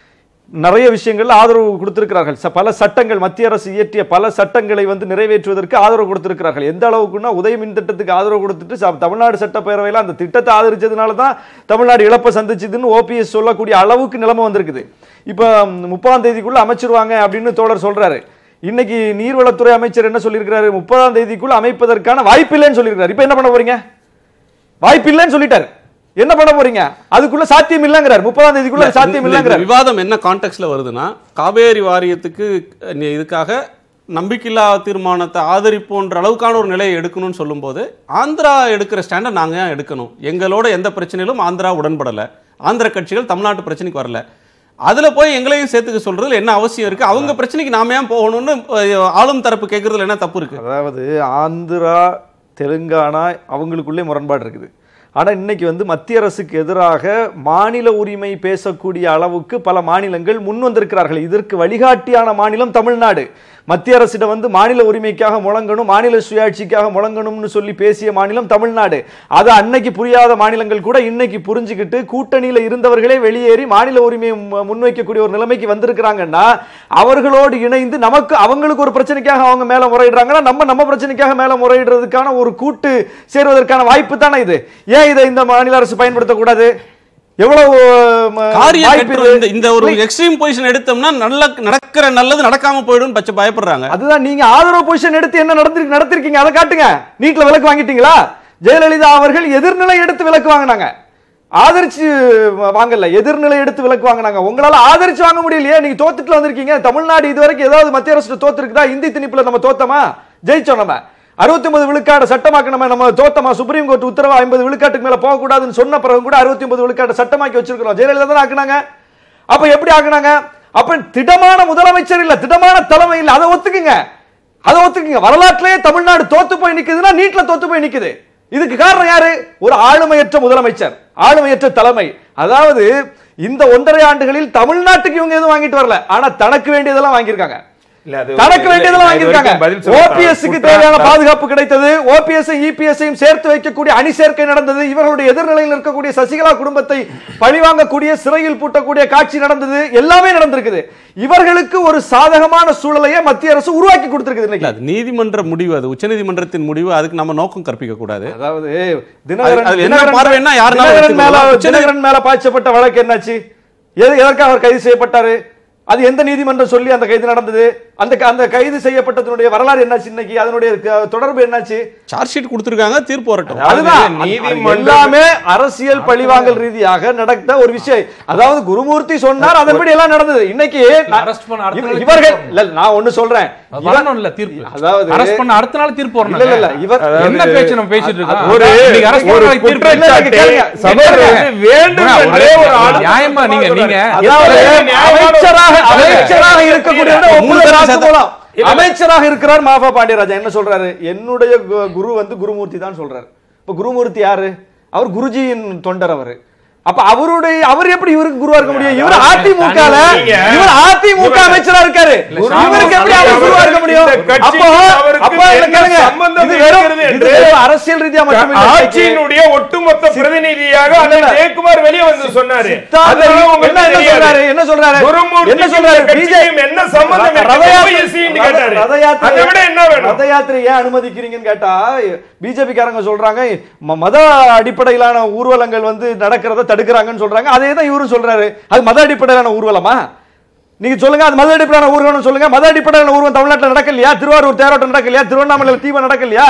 நிறைய விஷயங்கள்ல ஆதரவு கொடுத்திருக்கிறார்கள் ச- பல சட்டங்கள் மத்திய அரசு இயற்றிய பல சட்டங்களை வந்து நிறைவேற்றுவதற்கு ஆதரவு கொடுத்திருக்கிறார்கள் எந்த அளவுக்குன்னா உதய மின் திட்டத்துக்கு ஆதரவு கொடுத்துட்டு ச- தமிழ்நாடு சட்டப்பேரவையில் அந்த திட்டத்தை ஆதரிச்சதுனால தான் தமிழ்நாடு இழப்பை சந்திச்சதுன்னு ஓபிஎஸ் சொல்லக்கூடிய அளவுக்கு நிலைமை வந்திருக்குது இப்போ முப்பதாம் தேதிக்குள்ள அமைச்சிருவாங்க அப்படின்னு தோழர் சொல்றாரு இன்னைக்கு நீர்வளத்துறை அமைச்சர் என்ன சொல்லியிருக்கிறாரு முப்பதாம் தேதிக்குள்ள அமைப்பதற்கான வாய்ப்பில்லைன்னு சொல்லியிருக்காரு இப்போ என்ன பண்ண போறீங்க வாய்ப்பில்லைன்னு சொல்லிட்டாரு என்ன பண்ண போறீங்க அதுக்குள்ள சாத்தியம் இல்லைங்கிறார் முப்பதாம் தேதிக்குள்ள சாத்தியம் இந்த- இந்த இல்லைங்கிறார் விவாதம் என்ன கான்டெக்ட்ல வருதுன்னா காவேரி வாரியத்துக்கு அஹ், நீ இதுக்காக நம்பிக்கையில்லா தீர்மானத்தை ஆதரிப்போன்ற அளவுக்கான ஒரு நிலையை எடுக்கணும்னு சொல்லும்போது ஆந்திரா எடுக்கிற ஸ்டாண்டை நாங்க ஏன் எடுக்கணும் எங்களோட எந்த பிரச்சனையிலும் ஆந்திரா உடன்படல ஆந்திர கட்சிகள் தமிழ்நாட்டு பிரச்சனைக்கு வரல அதுல போய் எங்களையும் சேர்த்துக்க சொல்றதுல என்ன அவசியம் இருக்கு அவங்க பிரச்சனைக்கு நாம ஏன் போகணும்னு அஹ், ஆளும் தரப்பு கேட்கறதுல என்ன தப்பு இருக்கு அதாவது ஆந்திரா தெலுங்கானா அவங்களுக்குள்ளே முரண்பாடு இருக்குது ஆனா இன்னைக்கு வந்து மத்திய அரசுக்கு எதிராக மாநில உரிமை பேசக்கூடிய அளவுக்கு பல மாநிலங்கள் முன் வந்திருக்கிறார்கள் இதற்கு வழிகாட்டியான மாநிலம் தமிழ்நாடு மத்திய அரசிடம் வந்து மாநில உரிமைக்காக முழங்கணும் மாநில சுயாட்சிக்காக முழங்கணும்னு சொல்லி பேசிய மாநிலம் தமிழ்நாடு அது அன்னைக்கு புரியாத மாநிலங்கள் கூட இன்னைக்கு புரிஞ்சுக்கிட்டு கூட்டணியில இருந்தவர்களே வெளியேறி மாநில உரிமையை மு- முன்வைக்கக்கூடிய ஒரு நிலைமைக்கு வந்திருக்கிறாங்கன்னா அவர்களோடு இணைந்து நமக்கு அவங்களுக்கு ஒரு பிரச்சனைக்காக அவங்க மேல முறையிடுறாங்கன்னா நம்ம நம்ம பிரச்சனைக்காக மேல முறையிடுறதுக்கான ஒரு கூட்டு சேர்வதற்கான வாய்ப்பு தானே இது ஏன் இதை இந்த மாநில அரசு பயன்படுத்தக்கூடாது எவ்வளவு ம, காரிய வாய்ப்பு கற்று இது? இந்த- இந்த ஒரு எக்ஸ்ட்ரீம் பொசிஷன் எடுத்தோம்னா நல்ல நடக்கிற நல்லது நடக்காம போயிடும் பச்சை பயப்படுறாங்க அதுதான் நீங்க ஆதரவு பொசிஷன் எடுத்து என்ன நடந்து நடத்திருக்கீங்க அதை காட்டுங்க நீட்ல விலக்கு வாங்கிட்டீங்களா ஜெயலலிதா அவர்கள் எதிர்நிலை எடுத்து விலக்கு வாங்கினாங்க ஆதரிச்சு வ- வாங்கல எதிர்நிலை எடுத்து விலக்கு வாங்கினாங்க உங்களால ஆதரிச்சு வாங்க முடியலையே நீங்க தோத்துட்டு வந்திருக்கீங்க தமிழ்நாடு இதுவரைக்கும் ஏதாவது மத்திய அரசு தோத்துருக்குதா இந்தி திணிப்புல நம்ம தோத்தமா ஜெயிச்சோம் நம்ம அறுபத்தி ஒன்பது விழுக்காடு சட்டமாக்க நம்ம நம்ம தோத்தமா சுப்ரீம் கோர்ட் உத்தரவு ஐம்பது விழுக்காட்டுக்கு மேல போகக்கூடாதுன்னு சொன்ன பிறகு கூட அறுபத்தி ஒன்பது விழுக்காடு சட்டமாக்கி வச்சிருக்கிறோம் ஜெயலலிதா தான் ஆக்குனாங்க அப்ப எப்படி ஆக்குனாங்க அப்ப திடமான முதலமைச்சர் இல்ல திடமான தலைமை இல்ல அதை ஒத்துக்குங்க அதை ஒத்துக்குங்க வரலாற்றிலேயே தமிழ்நாடு தோத்து போய் நிக்குதுன்னா நீட்ல தோத்து போய் நிக்குது இதுக்கு காரணம் யாரு ஒரு ஆளுமையற்ற முதலமைச்சர் ஆளுமையற்ற தலைமை அதாவது இந்த ஒன்றரை ஆண்டுகளில் தமிழ்நாட்டுக்கு இவங்க எதுவும் வாங்கிட்டு வரல ஆனா தனக்கு வேண்டியதெல்லாம் வாங்கியிருக்காங்க இல்ல, அது தனக்கு இல்ல, வேண்டியதெல்லாம் இது வாங்கியிருக்காங்க வரைக்கும் பதில் சொல்ல ஓபிஎஸ் க்கு குற்ற- தேவையான பாதுகாப்பு கிடைத்தது ஓபிஎஸ் இபிஎஸ் சேர்த்து வைக்கக்கூடிய அணி சேர்க்கை நடந்தது இவர்களுடைய எதிர்நிலையில் இருக்கக்கூடிய சசிகலா குடும்பத்தை பழிவாங்கக்கூடிய சிறையில் பூட்டக்கூடிய காட்சி நடந்தது எல்லாமே நடந்திருக்குது இவர்களுக்கு ஒரு சாதகமான சூழலையே மத்திய அரசு உருவாக்கி கொடுத்திருக்குது இல்ல இன்னைக்கு அது நீதிமன்ற முடிவு அது உச்சநீதிமன்றத்தின் முடிவு அதுக்கு நம்ம நோக்கம் கற்பிக்க கூடாது அதாவது தினகரன் அது என்ன தினகரன் பார்வைன்னா யாருனாலும் தினகரன் மேல எடுத்துக்கலாம். தினகரன் மேல பாய்ச்சப்பட்ட வழக்கு என்னாச்சு எது எதற்காக அவர் கைது செய்யப்பட்டாரு அது எந்த நீதிமன்றம் சொல்லி அந்த கைது நடந்தது அந்த அந்த கைது செய்யப்பட்டதனுடைய வரலாறு என்னாச்சு இன்னைக்கு அதனுடைய க- தொடர்பு என்னாச்சு சார்ஜ் ஷீட் கொடுத்துருக்காங்க தீர்ப்பு வரட்டும் அதுதான் அதாவது நீதிமன்றம் எல்லாமே அரசியல் பழிவாங்கல் ரீதியாக நடந்த ஒரு விஷயம் அதாவது குருமூர்த்தி சொன்னார் அதன்படி எல்லாம் நடந்தது இன்னைக்கு நான்- arrest பண்ண அடுத்த இவ- நாள் இவர்கள் தீர்ப்பு இல்ல நான் ஒண்ணு சொல்றேன் அது இவன்- வரணும் இல்ல தீர்ப்பு அதாவது அரெஸ்ட் பண்ண அடுத்த நாள் தீர்ப்பு வரணும் இல்ல, இல்ல, இல்ல, இவர் என்ன பேச்சு நம்ம பேசிட்டு இருக்கோம் ஒரு- இன்னைக்கு arrest ஒரு பண்ண நாளைக்கு தீர்ப்பு இல்ல, இல்ல, கேளுங்க. சகோதரர் என்ன? வேண்டும் ஒரு- என்றே ஒரு ஆள் நியாயமா நீங்க நீங்க அதாவது அமைச்சராக அமைச்சராக இருக்கக்கூடிய ஒப்புதல் வாக்குமூலம். அமைச்சராக இருக்கிறார் மாஃபா பாண்டியராஜன் என்ன சொல்றாரு என்னுடைய கு- குரு வந்து குருமூர்த்தி தான் சொல்றாரு இப்ப குருமூர்த்தி யாரு அவர் குருஜியின் தொண்டர் அவரு அப்ப அவருடைய அவர் எப்படி இவருக்கு குருவா இருக்க முடியும் இவர் அதிமுக நீங்க- இவர் அதிமுக அமைச்சரா இருக்காரு இவருக்கு எப்படி அவர் குருவா இருக்க முடியும் இந்த கட்சிக்கு அப்போ அவருக்கு அப்போ என்ன என்ன கேளுங்க சம்பந்தம் இது வெறும் இருக்கிறது இது என்று வெறும் அரசியல் ரீதியா மட்டும் இல்ல ஆட்சியினுடைய ஒட்டுமொத்த பிரதிநிதியாக அண்ணன் இல்ல. ஜெயக்குமார் வெளியே வந்து சொன்னாரு சித்தாந்தம் அதெல்லாம் உங்களுக்கு என்ன என்ன தெரியாது. சொல்றாரு என்ன சொல்றாரு குருமூர்த்திக்கும் என்ன சொல்றாரு இந்த கட்சிக்கும் என்ன சம்பந்தம் இருக்கு? ரத யாத்திரை- OBC ன்னு கேட்டாரு. ரத யாத்திரை- அதை விட என்ன வேணும்? ரத யாத்திரை ஏன் அனுமதிக்கிறீங்கன்னு கேட்டா பிஜேபி காரங்க சொல்றாங்க ம- மத அடிப்படையிலான ஊர்வலங்கள் வந்து நடக்கிறத தடுக்கிறாங்கன்னு சொல்றாங்க அதே தான் இவரும் சொல்றாரு அது மத அடிப்படையிலான ஊர்வலமா நீங்க சொல்லுங்க அது மத அடிப்படையிலான ஊர்வலம் சொல்லுங்க மத அடிப்படையிலான ஊர்வலம் தமிழ்நாட்டுல நடக்கலையா திருவாரூர் தேரோட்டம் நடக்கலையா திருவண்ணாமலையில் தீபம் நடக்கலையா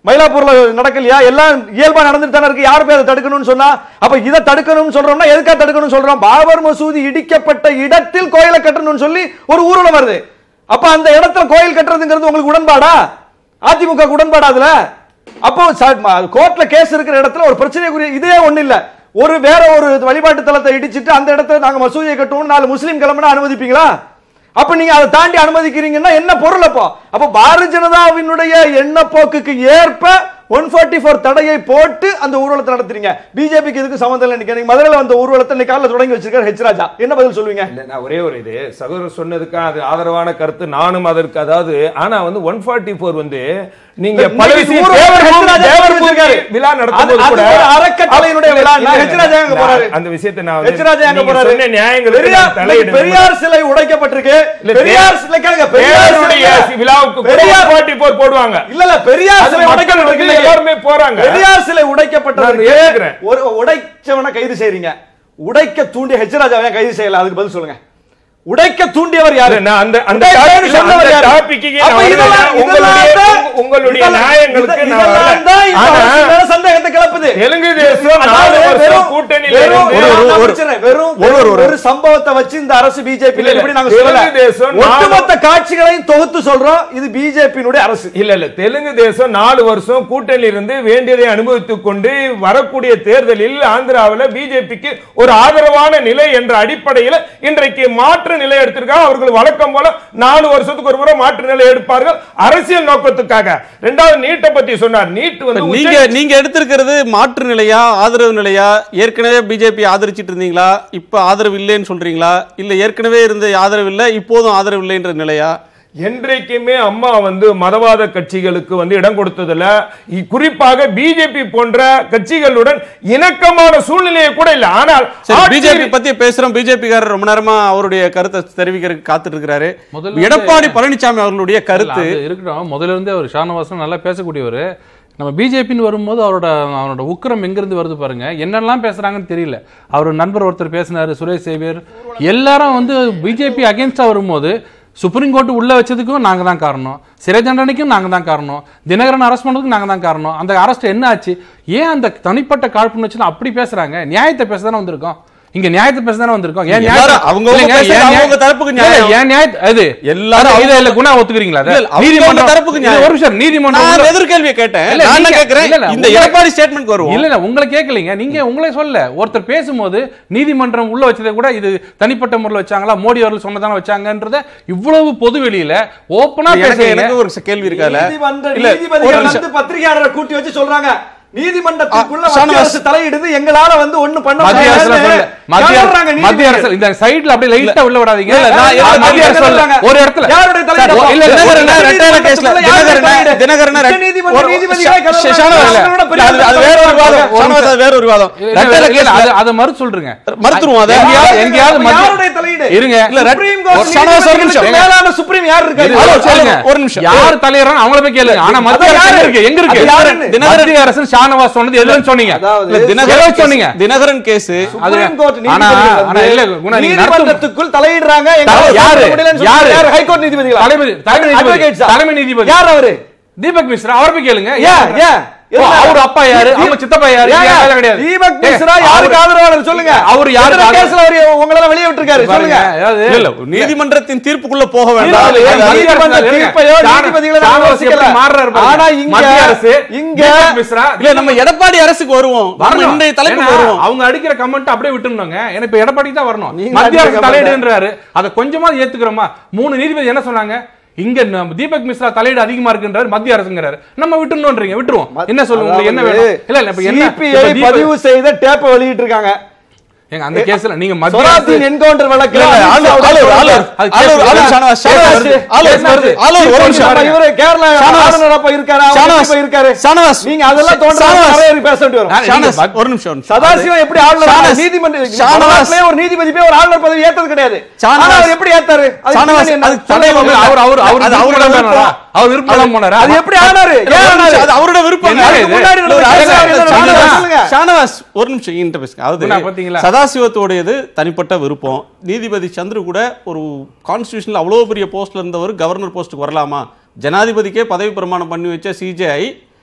மயிலாப்பூர்ல நடக்கலையா எல்லாம் இயல்பா நடந்துட்டு தானே இருக்கு யார் பேரை தடுக்கணும்னு சொன்னா அப்ப இதை தடுக்கணும்னு சொல்றோம்னா எதுக்கா தடுக்கணும்னு சொல்றோம் பாபர் மசூதி இடிக்கப்பட்ட இடத்தில் கோயிலை கட்டணும்னு சொல்லி ஒரு ஊர்வலம் வருது அப்ப அந்த இடத்துல கோயில் கட்டுறதுங்கிறது உங்களுக்கு உடன்பாடா அதிமுக உடன்பாடா அதுல அப்போ கோர்ட்ல கேஸ் இருக்கிற இடத்துல ஒரு பிரச்சனைக்குரிய இதே ஒண்ணு இல்ல ஒரு வேற ஒரு வழிபாட்டு தலத்தை இடிச்சிட்டு அந்த இடத்துல நாங்க மசூதியை கட்டுவோம் நாலு முஸ்லீம் கிளம்பினா அனுமதிப்பீங்களா அப்ப நீங்க அதை தாண்டி அனுமதிக்கிறீங்கன்னா என்ன பொருள் அப்போ அப்ப பாரதிய ஜனதாவினுடைய எண்ணப்போக்குக்கு ஏற்ப ஒன் ஃபார்ட்டி ஃபோர் தடையை போட்டு அந்த ஊர்வலத்தை நடத்துறீங்க பிஜேபிக்கு இதுக்கு சம்மந்தம் இல்லை நினைக்கிறீங்க மதுரையில் வந்த ஊர்வலத்தை இன்னைக்கு காலைல தொடங்கி வச்சிருக்காரு ஹெச் ராஜா என்ன பதில் சொல்லுவீங்க இல்ல நான் ஒரே ஒரு இது சகோதரர் சொன்னதுக்கு அது ஆதரவான கருத்து நானும் அதற்கு அதாவது ஆனா வந்து ஒன் ஃபார்ட்டி போர் வந்து நீங்க பல இன்னைக்கு விஷயம் ஊர்வலம் தேவர் ஹெச் பூமி- ராஜா தேவர் சொல்லி பூமி வச்சிருக்காரு. விழா நடத்தும் அது- போது அது கூட ஒரு அறக்கட்டளையினுடைய இல்ல, விழா. இல்ல, ஹெச் ராஜா எங்க நான் போறாரு? அந்த விஷயத்தை நான் வந்து ஹெச் ராஜா எங்க நீங்க போறாரு சொன்ன நியாயங்களுக்கு பெரியார் நான் தலையிட பெரியார் சிலை உடைக்கப்பட்டிருக்கு இல்ல, பெரியார் தே- சிலை கேளுங்க பெரியார் தேவருடைய சிலை விழாவுக்கு பெரியார் 144 போடுவாங்க இல்ல இல்ல பெரியார் அது சிலை மக்கள் உடைக்கப்பட்டிருக்கு வந்து எல்லாருமே போறாங்க. பெரியார் சிலை நான் உடைக்கப்பட்டதற்கு ஏத்துக்கிறேன். ஒரு உடைச்சவனை கைது செய்றீங்க உடைக்க தூண்டிய ஹெச் ராஜாவை ஏன் கைது செய்யல அதுக்கு பதில் சொல்லுங்க உடைக்க தூண்டியவர் யாரு இல்ல, நான் அந்த அந்த உடைக்கன்னு topic- சொன்னவர் அந்த யாரு? topic-க்கு நான் அப்ப வரல. இதெல்லாம் உங்களுடைய- இதெல்லாம் தான் உங்களுடைய இதெல்லாம் நியாயங்களுக்கு இத- நான் இதெல்லாம் வரல. தான் இந்த ஆனா, அரசு மேல சந்தேகத்தை கிளப்புது தெலுங்கு தேசம் நாலு அதாவது வருஷம் வெறும் கூட்டணியில வெறும் இருந்து- ஒரு- ஒரு- நான் ஒரு- முடிச்சிடுறேன். வெறும் ஒரு- ஒரு- வெறும் ஒரு சம்பவத்தை வச்சு இந்த அரசு பிஜேபி இல்ல, இல்ல. இப்படி நாங்க தெலுங்கு சொல்லல தேசம் நாலு- ஒட்டுமொத்த காட்சிகளையும் தொகுத்து சொல்றோம் இது பிஜேபியினுடைய அரசு இல்ல இல்ல தெலுங்கு தேசம் நாலு வருஷம் கூட்டணியில் இருந்து வேண்டியதை அனுபவித்துக் கொண்டு வரக்கூடிய தேர்தலில் ஆந்திராவில் பிஜேபிக்கு ஒரு ஆதரவான நிலை என்ற அடிப்படையில் இன்றைக்கு மாற்று நிலை எடுத்திருக்காங்க அவர்கள் வழக்கம் போல நாலு வருஷத்துக்கு ஒரு முறை மாற்று நிலை எடுப்பார்கள் அரசியல் நோக்கத்துக்காக இரண்டாவது நீட்டை பத்தி சொன்னார் நீட் வந்து நீங்க உச்ச- நீங்க எடுத்திருக்கிறது மாற்று நிலையா ஆதரவு நிலையா ஏற்கனவே பிஜேபி ஆதரிச்சிட்டு இருந்தீங்களா இப்ப ஆதரவு இல்லைன்னு சொல்றீங்களா இல்ல ஏற்கனவே இருந்த ஆதரவு இல்லை இப்போதும் ஆதரவு இல்லைன்ற நிலையா என்றைக்குமே அம்மா வந்து மதவாத கட்சிகளுக்கு வந்து இடம் கொடுத்ததுல இ- குறிப்பாக பிஜேபி போன்ற கட்சிகளுடன் இணக்கமான சூழ்நிலையை கூட இல்லை ஆனால் சரி ஆட்சி- பிஜேபி பத்தி பேசுறோம் பிஜேபி காரர் ரொம்ப நேரமா அவருடைய கருத்தை தெரிவிக்கிறதுக்கு காத்துட்டு இருக்கிறாரு முதல்ல வந்து- எடப்பாடி பழனிசாமி அவர்களுடைய கருத்து இல்ல, அது இருக்கட்டும் முதல்ல இருந்தே அவர் ஷானவாசன் நல்லா பேசக்கூடியவர் நம்ம பிஜேபின்னு வரும்போது அவரோட அவரோட உக்கிரம் எங்கிருந்து வருது பாருங்க என்னெல்லாம் பேசுறாங்கன்னு தெரியல அவர் நண்பர் ஒருத்தர் பேசினாரு சுரேஷ் சேவியர் எல்லாரும் வந்து பிஜேபி அகேன்ஸ்டா வரும்போது சுப்ரீம் கோர்ட் உள்ள வச்சதுக்கும் நாங்க தான் காரணம் சிறை தண்டனைக்கும் நாங்க தான் காரணம் தினகரன் அரெஸ்ட் பண்ணதுக்கும் நாங்க தான் காரணம் அந்த அரெஸ்ட் என்ன ஆச்சு ஏன் அந்த தனிப்பட்ட காழ்ப்புணர்ச்சி அப்படி பேசுறாங்க நியாயத்தை பேச தானே வந்திருக்கோம் இங்க நியாயத்தை பேச தானே வந்திருக்கோம் ஏன் நியாயத்தை- எல்லாரும் அவங்கவங்க இல்லைங்க, பேசுறது ஏன் நியாய- அவங்க தரப்புக்கு இல்ல, நியாயம். ஏன் நியாயத்தை அது எல்லாரும் இல்ல இல்ல குணா ஒத்துக்கிறீங்களா அதை? இல்ல, இல்ல, அவங்கவங்க நீதிமன்றம் தரப்புக்கு இல்ல, நியாயம். ஒரு நிமிஷம் நீதிமன்றம் நான் உள்ள- எதிர்கேள்வியை கேட்டேன் இல்ல, நான் என்ன நீங்க- கேட்கிறேன் இல்ல, இல்ல, இந்த உங்களை- எடப்பாடி ஸ்டேட்மெண்ட் வருவோம் இல்ல இல்ல உங்களை கேட்கலீங்க நீங்க உங்களை சொல்ல ஒருத்தர் பேசும்போது நீதிமன்றம் உள்ள வச்சதை கூட இது தனிப்பட்ட முறையில் வச்சாங்களா மோடி அவர்கள் சொன்னதான வச்சாங்கன்றத இவ்வளவு பொது வெளியில ஓப்பனா எனக்கு பேசுறீங்க எனக்கு ஒரு கேள்வி இருக்கால நீதிமன்ற இல்ல ஒரு நீதிபதிகள் நிமிஷம். வந்து பத்திரிகையாளரை கூட்டி வச்சு சொல்றாங்க நீதிமன்றத்துக்குள்ள ஆ, மத்திய ஷானவாஸ். அரசு தலையிடுது எங்களால வந்து ஒண்ணு பண்ண மத்திய அரசு முடியாதுன்னு மத்திய கதறாங்க மத்திய நீதிபதிகள். அரசு இந்த சைடுல அப்படியே லைட்டா உள்ள விடாதீங்க இல்ல, நான் ஆ, மத்திய அரசு சொல்ல. சொல்றாங்க. ஒரு இடத்துல யாருடைய தலையீடு சார், அப்போ? இல்ல, இல்ல, தினகரன் ஒரு- ரெட்டையில கேஸ்ல யாருடைய தினகரன் தலையீடு? தினகரன் உச்ச நீதிமன்ற ஒரு- நீதிபதிகளே ஷ- கதறாங்க. ஷானவாஸ், அவங்களோட பெரிய அது அது வேற ஒரு விவாதம் ஒரு ஷானவாஸ், அது வேற ஒரு விவாதம் இல்ல, இல்ல, ரெட்டையில இல்ல, கேஸ்ல அது- அதை மறு சொல்றீங்க மறுத்துருவோம் அதை. எங்கேயாவது எங்கேயாவது அப்ப மத்திய- யாருடைய தலையீடு? இருங்க இல்ல, ரெட்- சுப்ரீம் கோர்ட் ஒரு ஷானவாஸ் ஒரு நிமிஷம். நீதிபதிகளுக்கு மேலான சுப்ரீம் யார் இருக்காரு இது ஹலோ, ஒரு சொல்லுங்க. ஒரு நிமிஷம். யார் தலையிடறாங்க அவங்கள போய் கேளுங்க ஆனா மத்திய அதான் அரசு யாரு? எங்க இருக்கு எங்க இருக்கு அது யாருன்னு? தினகரன் மத்திய அரசு ஷானவாஸ் சொன்னது எதுன்னு சொன்னீங்க அதாவது இல்ல, தினகரன் எவ்வளவு கேஸ்- சொன்னீங்க தினகரன் கேஸ் அது- சுப்ரீம் கோர்ட் ஆனா நீதிபதிகள் ஆனா இல்ல வந்து குணா நீங்க நடத்தும் நீதிமன்றத்துக்குள் தலையிடுறாங்க எங்களால தலை- யாரு? சொல்ல முடியலன்னு சொல்லி யாரு? யாரு? ஹைகோர்ட் நீதிபதிகளா தலைமை தலைமை நீதிபதி Advocates ஆ? தலைமை நீதிபதி யார் அவரு தீபக் மிஸ்ரா அவர் போய் கேளுங்க ஏன் ஏன் ஓ, அவர் அப்பா யாரு தீ- அவங்க சித்தப்பா யாரு ஏன், இது ஏன்? வேலை கிடையாது தீபக் ஏய், மிஸ்ரா யாருக்கு அவரு- ஆதரவாளர் சொல்லுங்க அவர் யாருக்கு எத்தனை ஆதரவு- கேஸ்ல அவரு உங்களெல்லாம் வெளியே விட்டுருக்காரு பாருங்க, சொல்லுங்க அதாவது- இல்ல, இல்ல, நீதிமன்றத்தின் தீர்ப்புக்குள்ள போக இல்ல, வேண்டாம் இல்ல, மத்திய அரசு நீதிமன்ற இருங்க. தீர்ப்பையோ ஷான- நீதிபதிகளை நான் ஷானவாஸ் எப்படி யோசிக்கல. மாறுறாரு பாருங்க. ஆனா இங்க- மத்திய அரசு இங்க தீபக் மிஸ்ரா இல்ல நம்ம எடப்பாடி அரசுக்கு வருவோம் நம்ம வரணும். இன்றைய தலைப்புக்கு ஏன்னா, வருவோம் அவங்க அடிக்கிற கமெண்ட் அப்படியே விட்டுருந்தாங்க ஏன்னா இப்ப எடப்பாடி தான் வரணும் நீங்க மத்திய அடிக்கிற அரசு comment. தலையிடுன்றாரு அதை கொஞ்சமா ஏத்துக்கிறோமா மூணு நீதிபதி என்ன சொன்னாங்க இங்க நம்ம தீபக் மிஸ்ரா தலையீடு அதிகமா இருக்குன்றாரு மத்திய அரசுங்கிறாரு நம்ம விட்டுணும்ன்றீங்க விட்டுருவோம் என்ன சொல்லுங்க உங்களுக்கு என்ன அதாவது வேணும் இல்ல இல்ல இப்ப என்ன CPI இப்ப தீபக்- பதிவு செய்த டேப்பை வெளியிட்டு இருக்காங்க ஏங்க அந்த கேஸ்ல நீங்க மத்திய சொராத்தின் அரசு என்கவுண்டர் வழக்கு இல்ல, இல்ல, ஆளு- ஆளு- ஆளு- ஆளு- அது ஆளு- கேஸ் ஆளு- வருது. ஷானவாஸ், கேஸ் ஷானவாஸ், வருது. ஆளு- கேஸ் வருது. ஆளு ஒரு சீஃப் நிமிஷம். பாருங்க. இவரு கேரளா ஷானவாஸ். ஆளுநரா போய் இருக்காரு அவர் ஷானவாஸ். எப்படி போய் இருக்காரு ஷானவாஸ். நீங்க அதெல்லாம் தோன்ற ஷானவாஸ். நிறைய பேச வேண்டி வரும் நான் ஷானவாஸ், நீங்க ஒரு நிமிஷம் ஒரு நிமிஷம். சதாசிவம் எப்படி ஆளுநர் ஷானவாஸ். நீதிமன்ற ஷானவாஸ். தமிழ்நாட்டிலே ஒரு நீதிபதி போய் ஒரு ஆளுநர் பதவி ஏத்தது கிடையாது ஷானவாஸ். ஆனா அவர் எப்படி ஏத்தாரு அதுக்கு ஷானவாஸ், பின்னாடி என்ன? அது சொல்லுங்க தலைவர் பாப்போம். அவர் அவர் அவர் அது அவரோட விருப்பம் விருப்பம். தானா? அவர் விருப்பம் போனாரா அது எப்படி ஆனாரு இல்ல, ஏன் ஒரு ஆனாரு நிமிஷம், அது அவரோட விருப்பம் என்ன அதுக்கு இது? முன்னாடி இல்ல, ஒரு நடந்த அரசியல் கேஸ் தலைவர் நடந்தது. ஷானவாஸ், சொல்லுங்க. ஷானவாஸ், ஒரு நிமிஷம் என்கிட்ட பேசுங்க என்ன அதாவது பாத்தீங்களா? சதாசிவத்தோடையது தனிப்பட்ட விருப்பம் நீதிபதி சந்திரு கூட ஒரு கான்ஸ்டியூஷன்ல அவ்வளவு பெரிய போஸ்ட்ல இருந்தவர் கவர்னர் போஸ்ட்டுக்கு வரலாமா ஜனாதிபதிக்கே பதவி பிரமாணம் பண்ணி வச்ச சிஜிஐ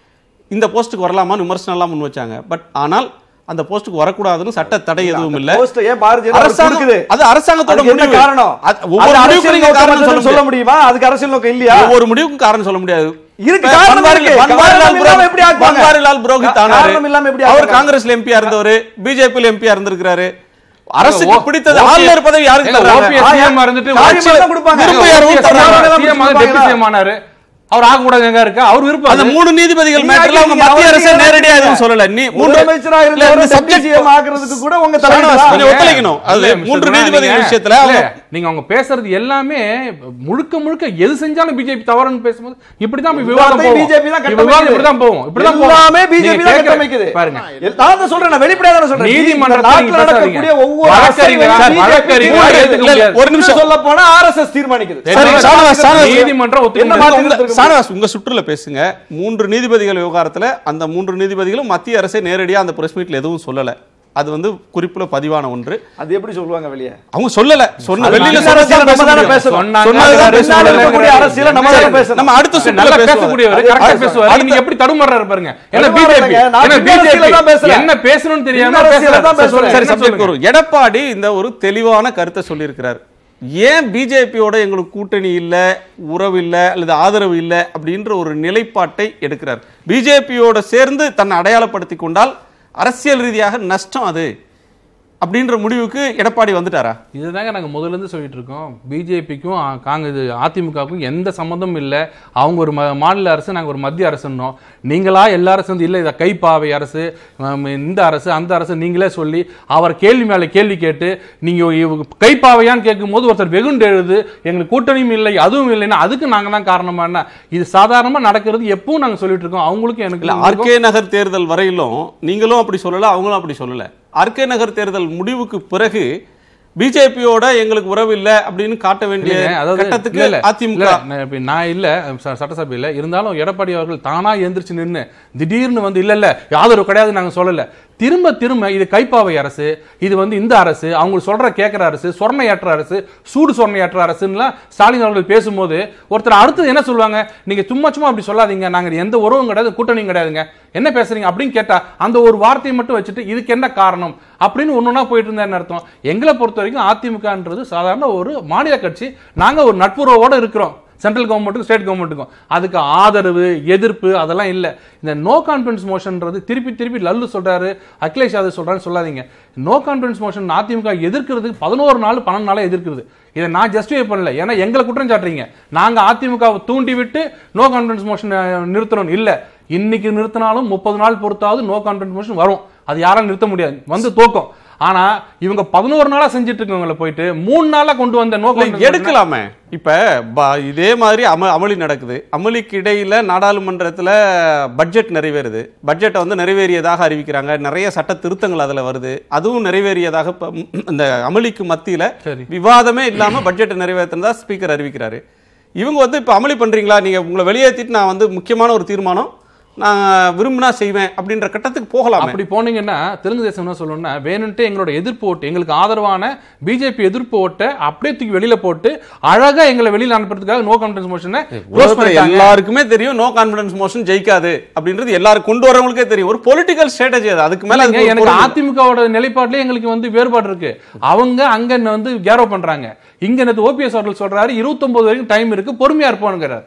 இந்த போஸ்ட்டுக்கு வரலாமான்னு விமர்சனம்லாம் முன் வச்சாங்க பட் ஆனால் அந்த போஸ்ட்டுக்கு வரக்கூடாதுன்னு சட்ட தடை எதுவும் இல்ல post ஏன் பாரதிய ஜனதா அரசாங்கம் கொடுக்குது? அது அரசாங்கத்தோட அதுக்கு என்ன முடிவு காரணம் அது ஒவ்வொரு அது முடிவுக்கும் அரசியல் நீங்க நோக்கம் காரணம் மட்டும் சொல்ல சொல்ல முடியாது முடியுமா அதுக்கு அரசியல் நோக்கம் இல்லையா ஒவ்வொரு முடிவுக்கும் காரணம் சொல்ல முடியாது இருக்கு, இப்ப காரணம் பன்வாரி- இருக்கு. பன்வாரிலால் காரணம் இல்லாம எப்படி புரோஹித் ஆக்குவாங்க? பன்வாரிலால் புரோஹித் கா- ஆனாரு காரணம் இல்லாம எப்படி அவர் ஆக்குவாங்க? காங்கிரஸ்ல எம்பியா இருந்தவர் பிஜேபியில் எம்பியா இருந்திருக்கிறாரு அரசுக்கு ஓ- பிடித்தது ஓபிஎஸ் ஆளுநர் பதவி யாருக்கு ஏங்க, தர்றாங்க? OPS ஆ, CM இருந்துட்டு காரியமா தான் கொடுப்பாங்க. விருப்ப யாரும் OPS தர்றாங்க. CM ஆனது deputy CM ஆனாரு அவர் ஆகக்கூடாது எங்க இருக்கு அவர் விருப்பம் அந்த அது. மூணு நீதிபதிகள் நீங்க மேட்டர்ல அவங்க ஆக்கிட்டீங்க, மத்திய அவர் அரசு நீங்க நேரடியா ஆக்கிட்டீங்க. எதுவும் சொல்லல நீ மூன்று முதலமைச்சரா இல்ல, இருந்தவர் இந்த டெப்டி subject சிஎம் ஆக்குறதுக்கு கூட உங்க ஷானவாஸ், தலைவர் கொஞ்சம் ஒத்துழைக்கணும் அது இல்ல, மிஸ்டர் மூன்று குணா, நீதிபதிகள் நீங்க- விஷயத்துல இல்ல, அவங்க நீங்க அவங்க பேசுறது எல்லாமே முழுக்க முழுக்க எது செஞ்சாலும் பிஜேபி தவறுன்னு பேசும்போது இப்படிதான் இப்ப விவாதம் எல்லாத்தையும் போகும் BJP தான் இப்ப விவாதம் கட்டமைக்குது. இப்படிதான் போகும் இப்படிதான் போகும். எல்லாமே நீங்க பிஜேபி தான் கேட்கிற- கட்டமைக்குது பாருங்க நான் தான் சொல்றேன் நான் வெளிப்படையா தான் சொல்றேன் நீதிமன்றத்துல இந்த நீங்க நாட்டுல பேசாதீங்க. நடக்கக்கூடிய ஒவ்வொரு வழக்கறிஞர் அரசியலையும் சார், BJP வழக்கறிஞர் தீர்மானிக்குது. ஏத்துக்க முடியாது. ஒரு நிமிஷம். சொல்ல போனா ஆர்எஸ்எஸ் தீர்மானிக்குது சரி, ஷானவாஸ், ஷானவாஸ். நீதிமன்றம் ஒத்துக்க என்ன முடியாது. மாத்தி- உங்க- சானவாஸ் உங்க சுற்றுல பேசுங்க மூன்று நீதிபதிகள் விவகாரத்துல அந்த மூன்று நீதிபதிகளும் மத்திய அரசை நேரடியா அந்த பிரஸ் மீட்ல எதுவும் சொல்லல அது வந்து குறிப்புல பதிவான ஒன்று அது எப்படி சொல்லுவாங்க வெளியே அவங்க சொல்லல சொன்ன அது வெளியில நாங்க சொன்னது தான் நம்ம பேச தானே முடியும். பேசணும். சொன்னாங்க, சொன்னதுதான் அது பேச பின்னால முடியும். இருக்கக்கூடிய அரசியலை நம்ம தானே பேசணும். நம்ம அடுத்த சரி, சுற்றுல நல்லா பேசுவோம். பேசக்கூடியவர் அது- கரெக்டா அது- பேசுவாரு அடுத்த- நீங்க எப்படி தடுமாறாரு பாருங்க ஏன்னா தடுமாறலைங்க. பிஜேபி நான் ஏன்னா பின்ன அரசியலை பிஜேபி தான் பேசுறேன். என்ன பேசணும்னு தெரியாம பின்ன அரசியலை பேசுறாரு. தான் பேசுறேன். சரி என்ன சப்ஜெக்ட் சொல்லுங்க? வரும் எடப்பாடி இந்த ஒரு தெளிவான கருத்தை சொல்லியிருக்கிறார் ஏன் பிஜேபியோட எங்களுக்கு கூட்டணி இல்ல உறவு இல்ல அல்லது ஆதரவு இல்ல அப்படின்ற ஒரு நிலைப்பாட்டை எடுக்கிறார் பிஜேபியோட சேர்ந்து தன்னை அடையாளப்படுத்தி கொண்டால் அரசியல் ரீதியாக நஷ்டம் அது அப்படின்ற முடிவுக்கு எடப்பாடி வந்துட்டாரா இதுதாங்க நாங்க முதல்ல இருந்து சொல்லிட்டு இருக்கோம் பிஜேபிக்கும் காங்கிரஸ் அதிமுகவுக்கும் எந்த சம்மந்தமும் இல்லை அவங்க ஒரு ம- மாநில அரசு நாங்க ஒரு மத்திய அரசுன்னோம் நீங்களா எல்லா அரசும் வந்து இல்லை இதை கைப்பாவை அரசு ஹம், இந்த அரசு அந்த அரசு நீங்களே சொல்லி அவர் கேள்வி மேல கேள்வி கேட்டு நீங்க இவங்க கைப்பாவையான்னு கேட்கும்போது ஒருத்தர் வெகுண்டு எழுது எங்களுக்கு கூட்டணியும் இல்லை அதுவும் இல்லைன்னா அதுக்கு நாங்க தான் காரணமா என்ன இது சாதாரணமா நடக்கிறது எப்பவும் நாங்க சொல்லிட்டு இருக்கோம் அவங்களுக்கும் இல்ல எனக்கு ஆர்கே நகர் தேர்தல் வரையிலும் நீங்களும் அப்படி சொல்லல அவங்களும் அப்படி சொல்லல ஆர்கே நகர் தேர்தல் முடிவுக்கு பிறகு பிஜேபியோட எங்களுக்கு உறவு இல்ல அப்படின்னு காட்ட வேண்டிய இல்லைங்க, அதாவது கட்டத்துக்கு இல்ல, இல்ல, அதிமுக இல்ல, நான் இப்ப நான் இல்ல ச- சட்டசபையில இருந்தாலும் எடப்பாடி அவர்கள் தானா எந்திரிச்சு நின்னு திடீர்னு வந்து இல்ல இல்ல ஆதரவு கிடையாது நாங்க சொல்லல திரும்ப திரும்ப இது கைப்பாவை அரசு இது வந்து இந்த அரசு அவங்க சொல்ற கேட்கிற அரசு சொர்ணையாற்ற அரசு சூடு சொர்ணையாற்ற அரசுன்னுலாம் ஸ்டாலின் அவர்கள் பேசும்போது ஒருத்தர் அடுத்தது என்ன சொல்லுவாங்க நீங்க சும்மா சும்மா அப்படி சொல்லாதீங்க நாங்க எந்த உறவும் கிடையாது கூட்டணியும் கிடையாதுங்க என்ன பேசுறீங்க அப்படின்னு கேட்டா அந்த ஒரு வார்த்தையை மட்டும் வச்சுட்டு இதுக்கு என்ன காரணம் அப்படின்னு ஒன்னொன்னா போயிட்டு இருந்தாருன்னு அர்த்தம் எங்களை பொறுத்த வரைக்கும் அதிமுகன்றது சாதாரண ஒரு மாநில கட்சி நாங்க ஒரு நட்புறவோட இருக்கிறோம் சென்ட்ரல் கவர்மெண்ட்டுக்கும் ஸ்டேட் கவர்மெண்ட்டுக்கும் அதுக்கு ஆதரவு எதிர்ப்பு அதெல்லாம் இல்லை இந்த நோ கான்ஃபிடன்ஸ் மோஷன்ன்றது திருப்பி திருப்பி லல்லு சொல்றாரு அகிலேஷ் யாதவ் சொல்றாரு சொல்லாதீங்க நோ கான்ஃபிடன்ஸ் மோஷன் அதிமுக எதிர்க்கிறதுக்கு பதினோரு நாள் பன்னெண்டு நாளா எதிர்க்கிறது இதை நான் ஜஸ்டிஃபை பண்ணல ஏன்னா எங்களை குற்றம் சாட்டுறீங்க நாங்க அதிமுகவை தூண்டி விட்டு நோ கான்ஃபிடன்ஸ் மோஷன் நிறுத்தணும் இல்ல இன்னைக்கு நிறுத்தினாலும் முப்பது நாள் பொறுத்தாவது நோ கான்ஃபிடன்ஸ் மோஷன் வரும் அது யாராலும் நிறுத்த முடியாது வந்து தோக்கும் ஆனா இவங்க பதினோரு நாளா செஞ்சுட்டு இருக்கவங்கள போயிட்டு மூணு நாளா கொண்டு வந்த நோ இல்ல, எடுக்கலாமே இப்ப ப- இதே மாதிரி அம அமளி நடக்குது அமளிக்கு இடையில நாடாளுமன்றத்துல பட்ஜெட் நிறைவேறுது பட்ஜெட்டை வந்து நிறைவேறியதாக அறிவிக்கிறாங்க நிறைய சட்ட திருத்தங்கள் அதுல வருது அதுவும் நிறைவேறியதாக இப்ப, ம், இந்த அமளிக்கு மத்தியில சரி. விவாதமே இல்லாம பட்ஜெட்டை நிறைவேற்றினதா ஸ்பீக்கர் அறிவிக்கிறாரு இவங்க வந்து இப்ப அமளி பண்றீங்களா நீங்க உங்களை வெளியேற்றிட்டு நான் வந்து முக்கியமான ஒரு தீர்மானம் நான் விரும்பினா செய்வேன் அப்படின்ற கட்டத்துக்கு போகலாமே அப்படி போனீங்கன்னா தெலுங்கு தேசம் என்ன சொல்லணும்னா வேணும்ட்டு எங்களோட எதிர்ப்பு ஓட்டு எங்களுக்கு ஆதரவான பிஜேபி எதிர்ப்பு ஓட்டை அப்படியே தூக்கி வெளியில போட்டு அழகா எங்களை வெளியில அனுப்புறதுக்காக நோ கான்ஃபிடன்ஸ் மோஷனை க்ளோஸ் உலகத்துல பண்ணிட்டாங்க எல்லாருக்குமே தெரியும் நோ கான்பிடன்ஸ் மோஷன் ஜெயிக்காது அப்படின்றது எல்லாரும் கொண்டு வரவங்களுக்கே தெரியும் ஒரு பொலிட்டிக்கல் ஸ்ட்ராட்டஜி அது அதுக்கு மேல இல்லைங்க, அதுக்கு ஒரு எனக்கு பொருள் இல்ல. அதிமுகவோட நிலைப்பாட்டுல எங்களுக்கு வந்து வேறுபாடு இருக்கு அவங்க அங்க என்ன வந்து கேரோ பண்றாங்க இங்க நேத்து ஓபிஎஸ் அவர்கள் சொல்றாரு 29 வரைக்கும் டைம் இருக்கு பொறுமையா இருப்போங்கிறார்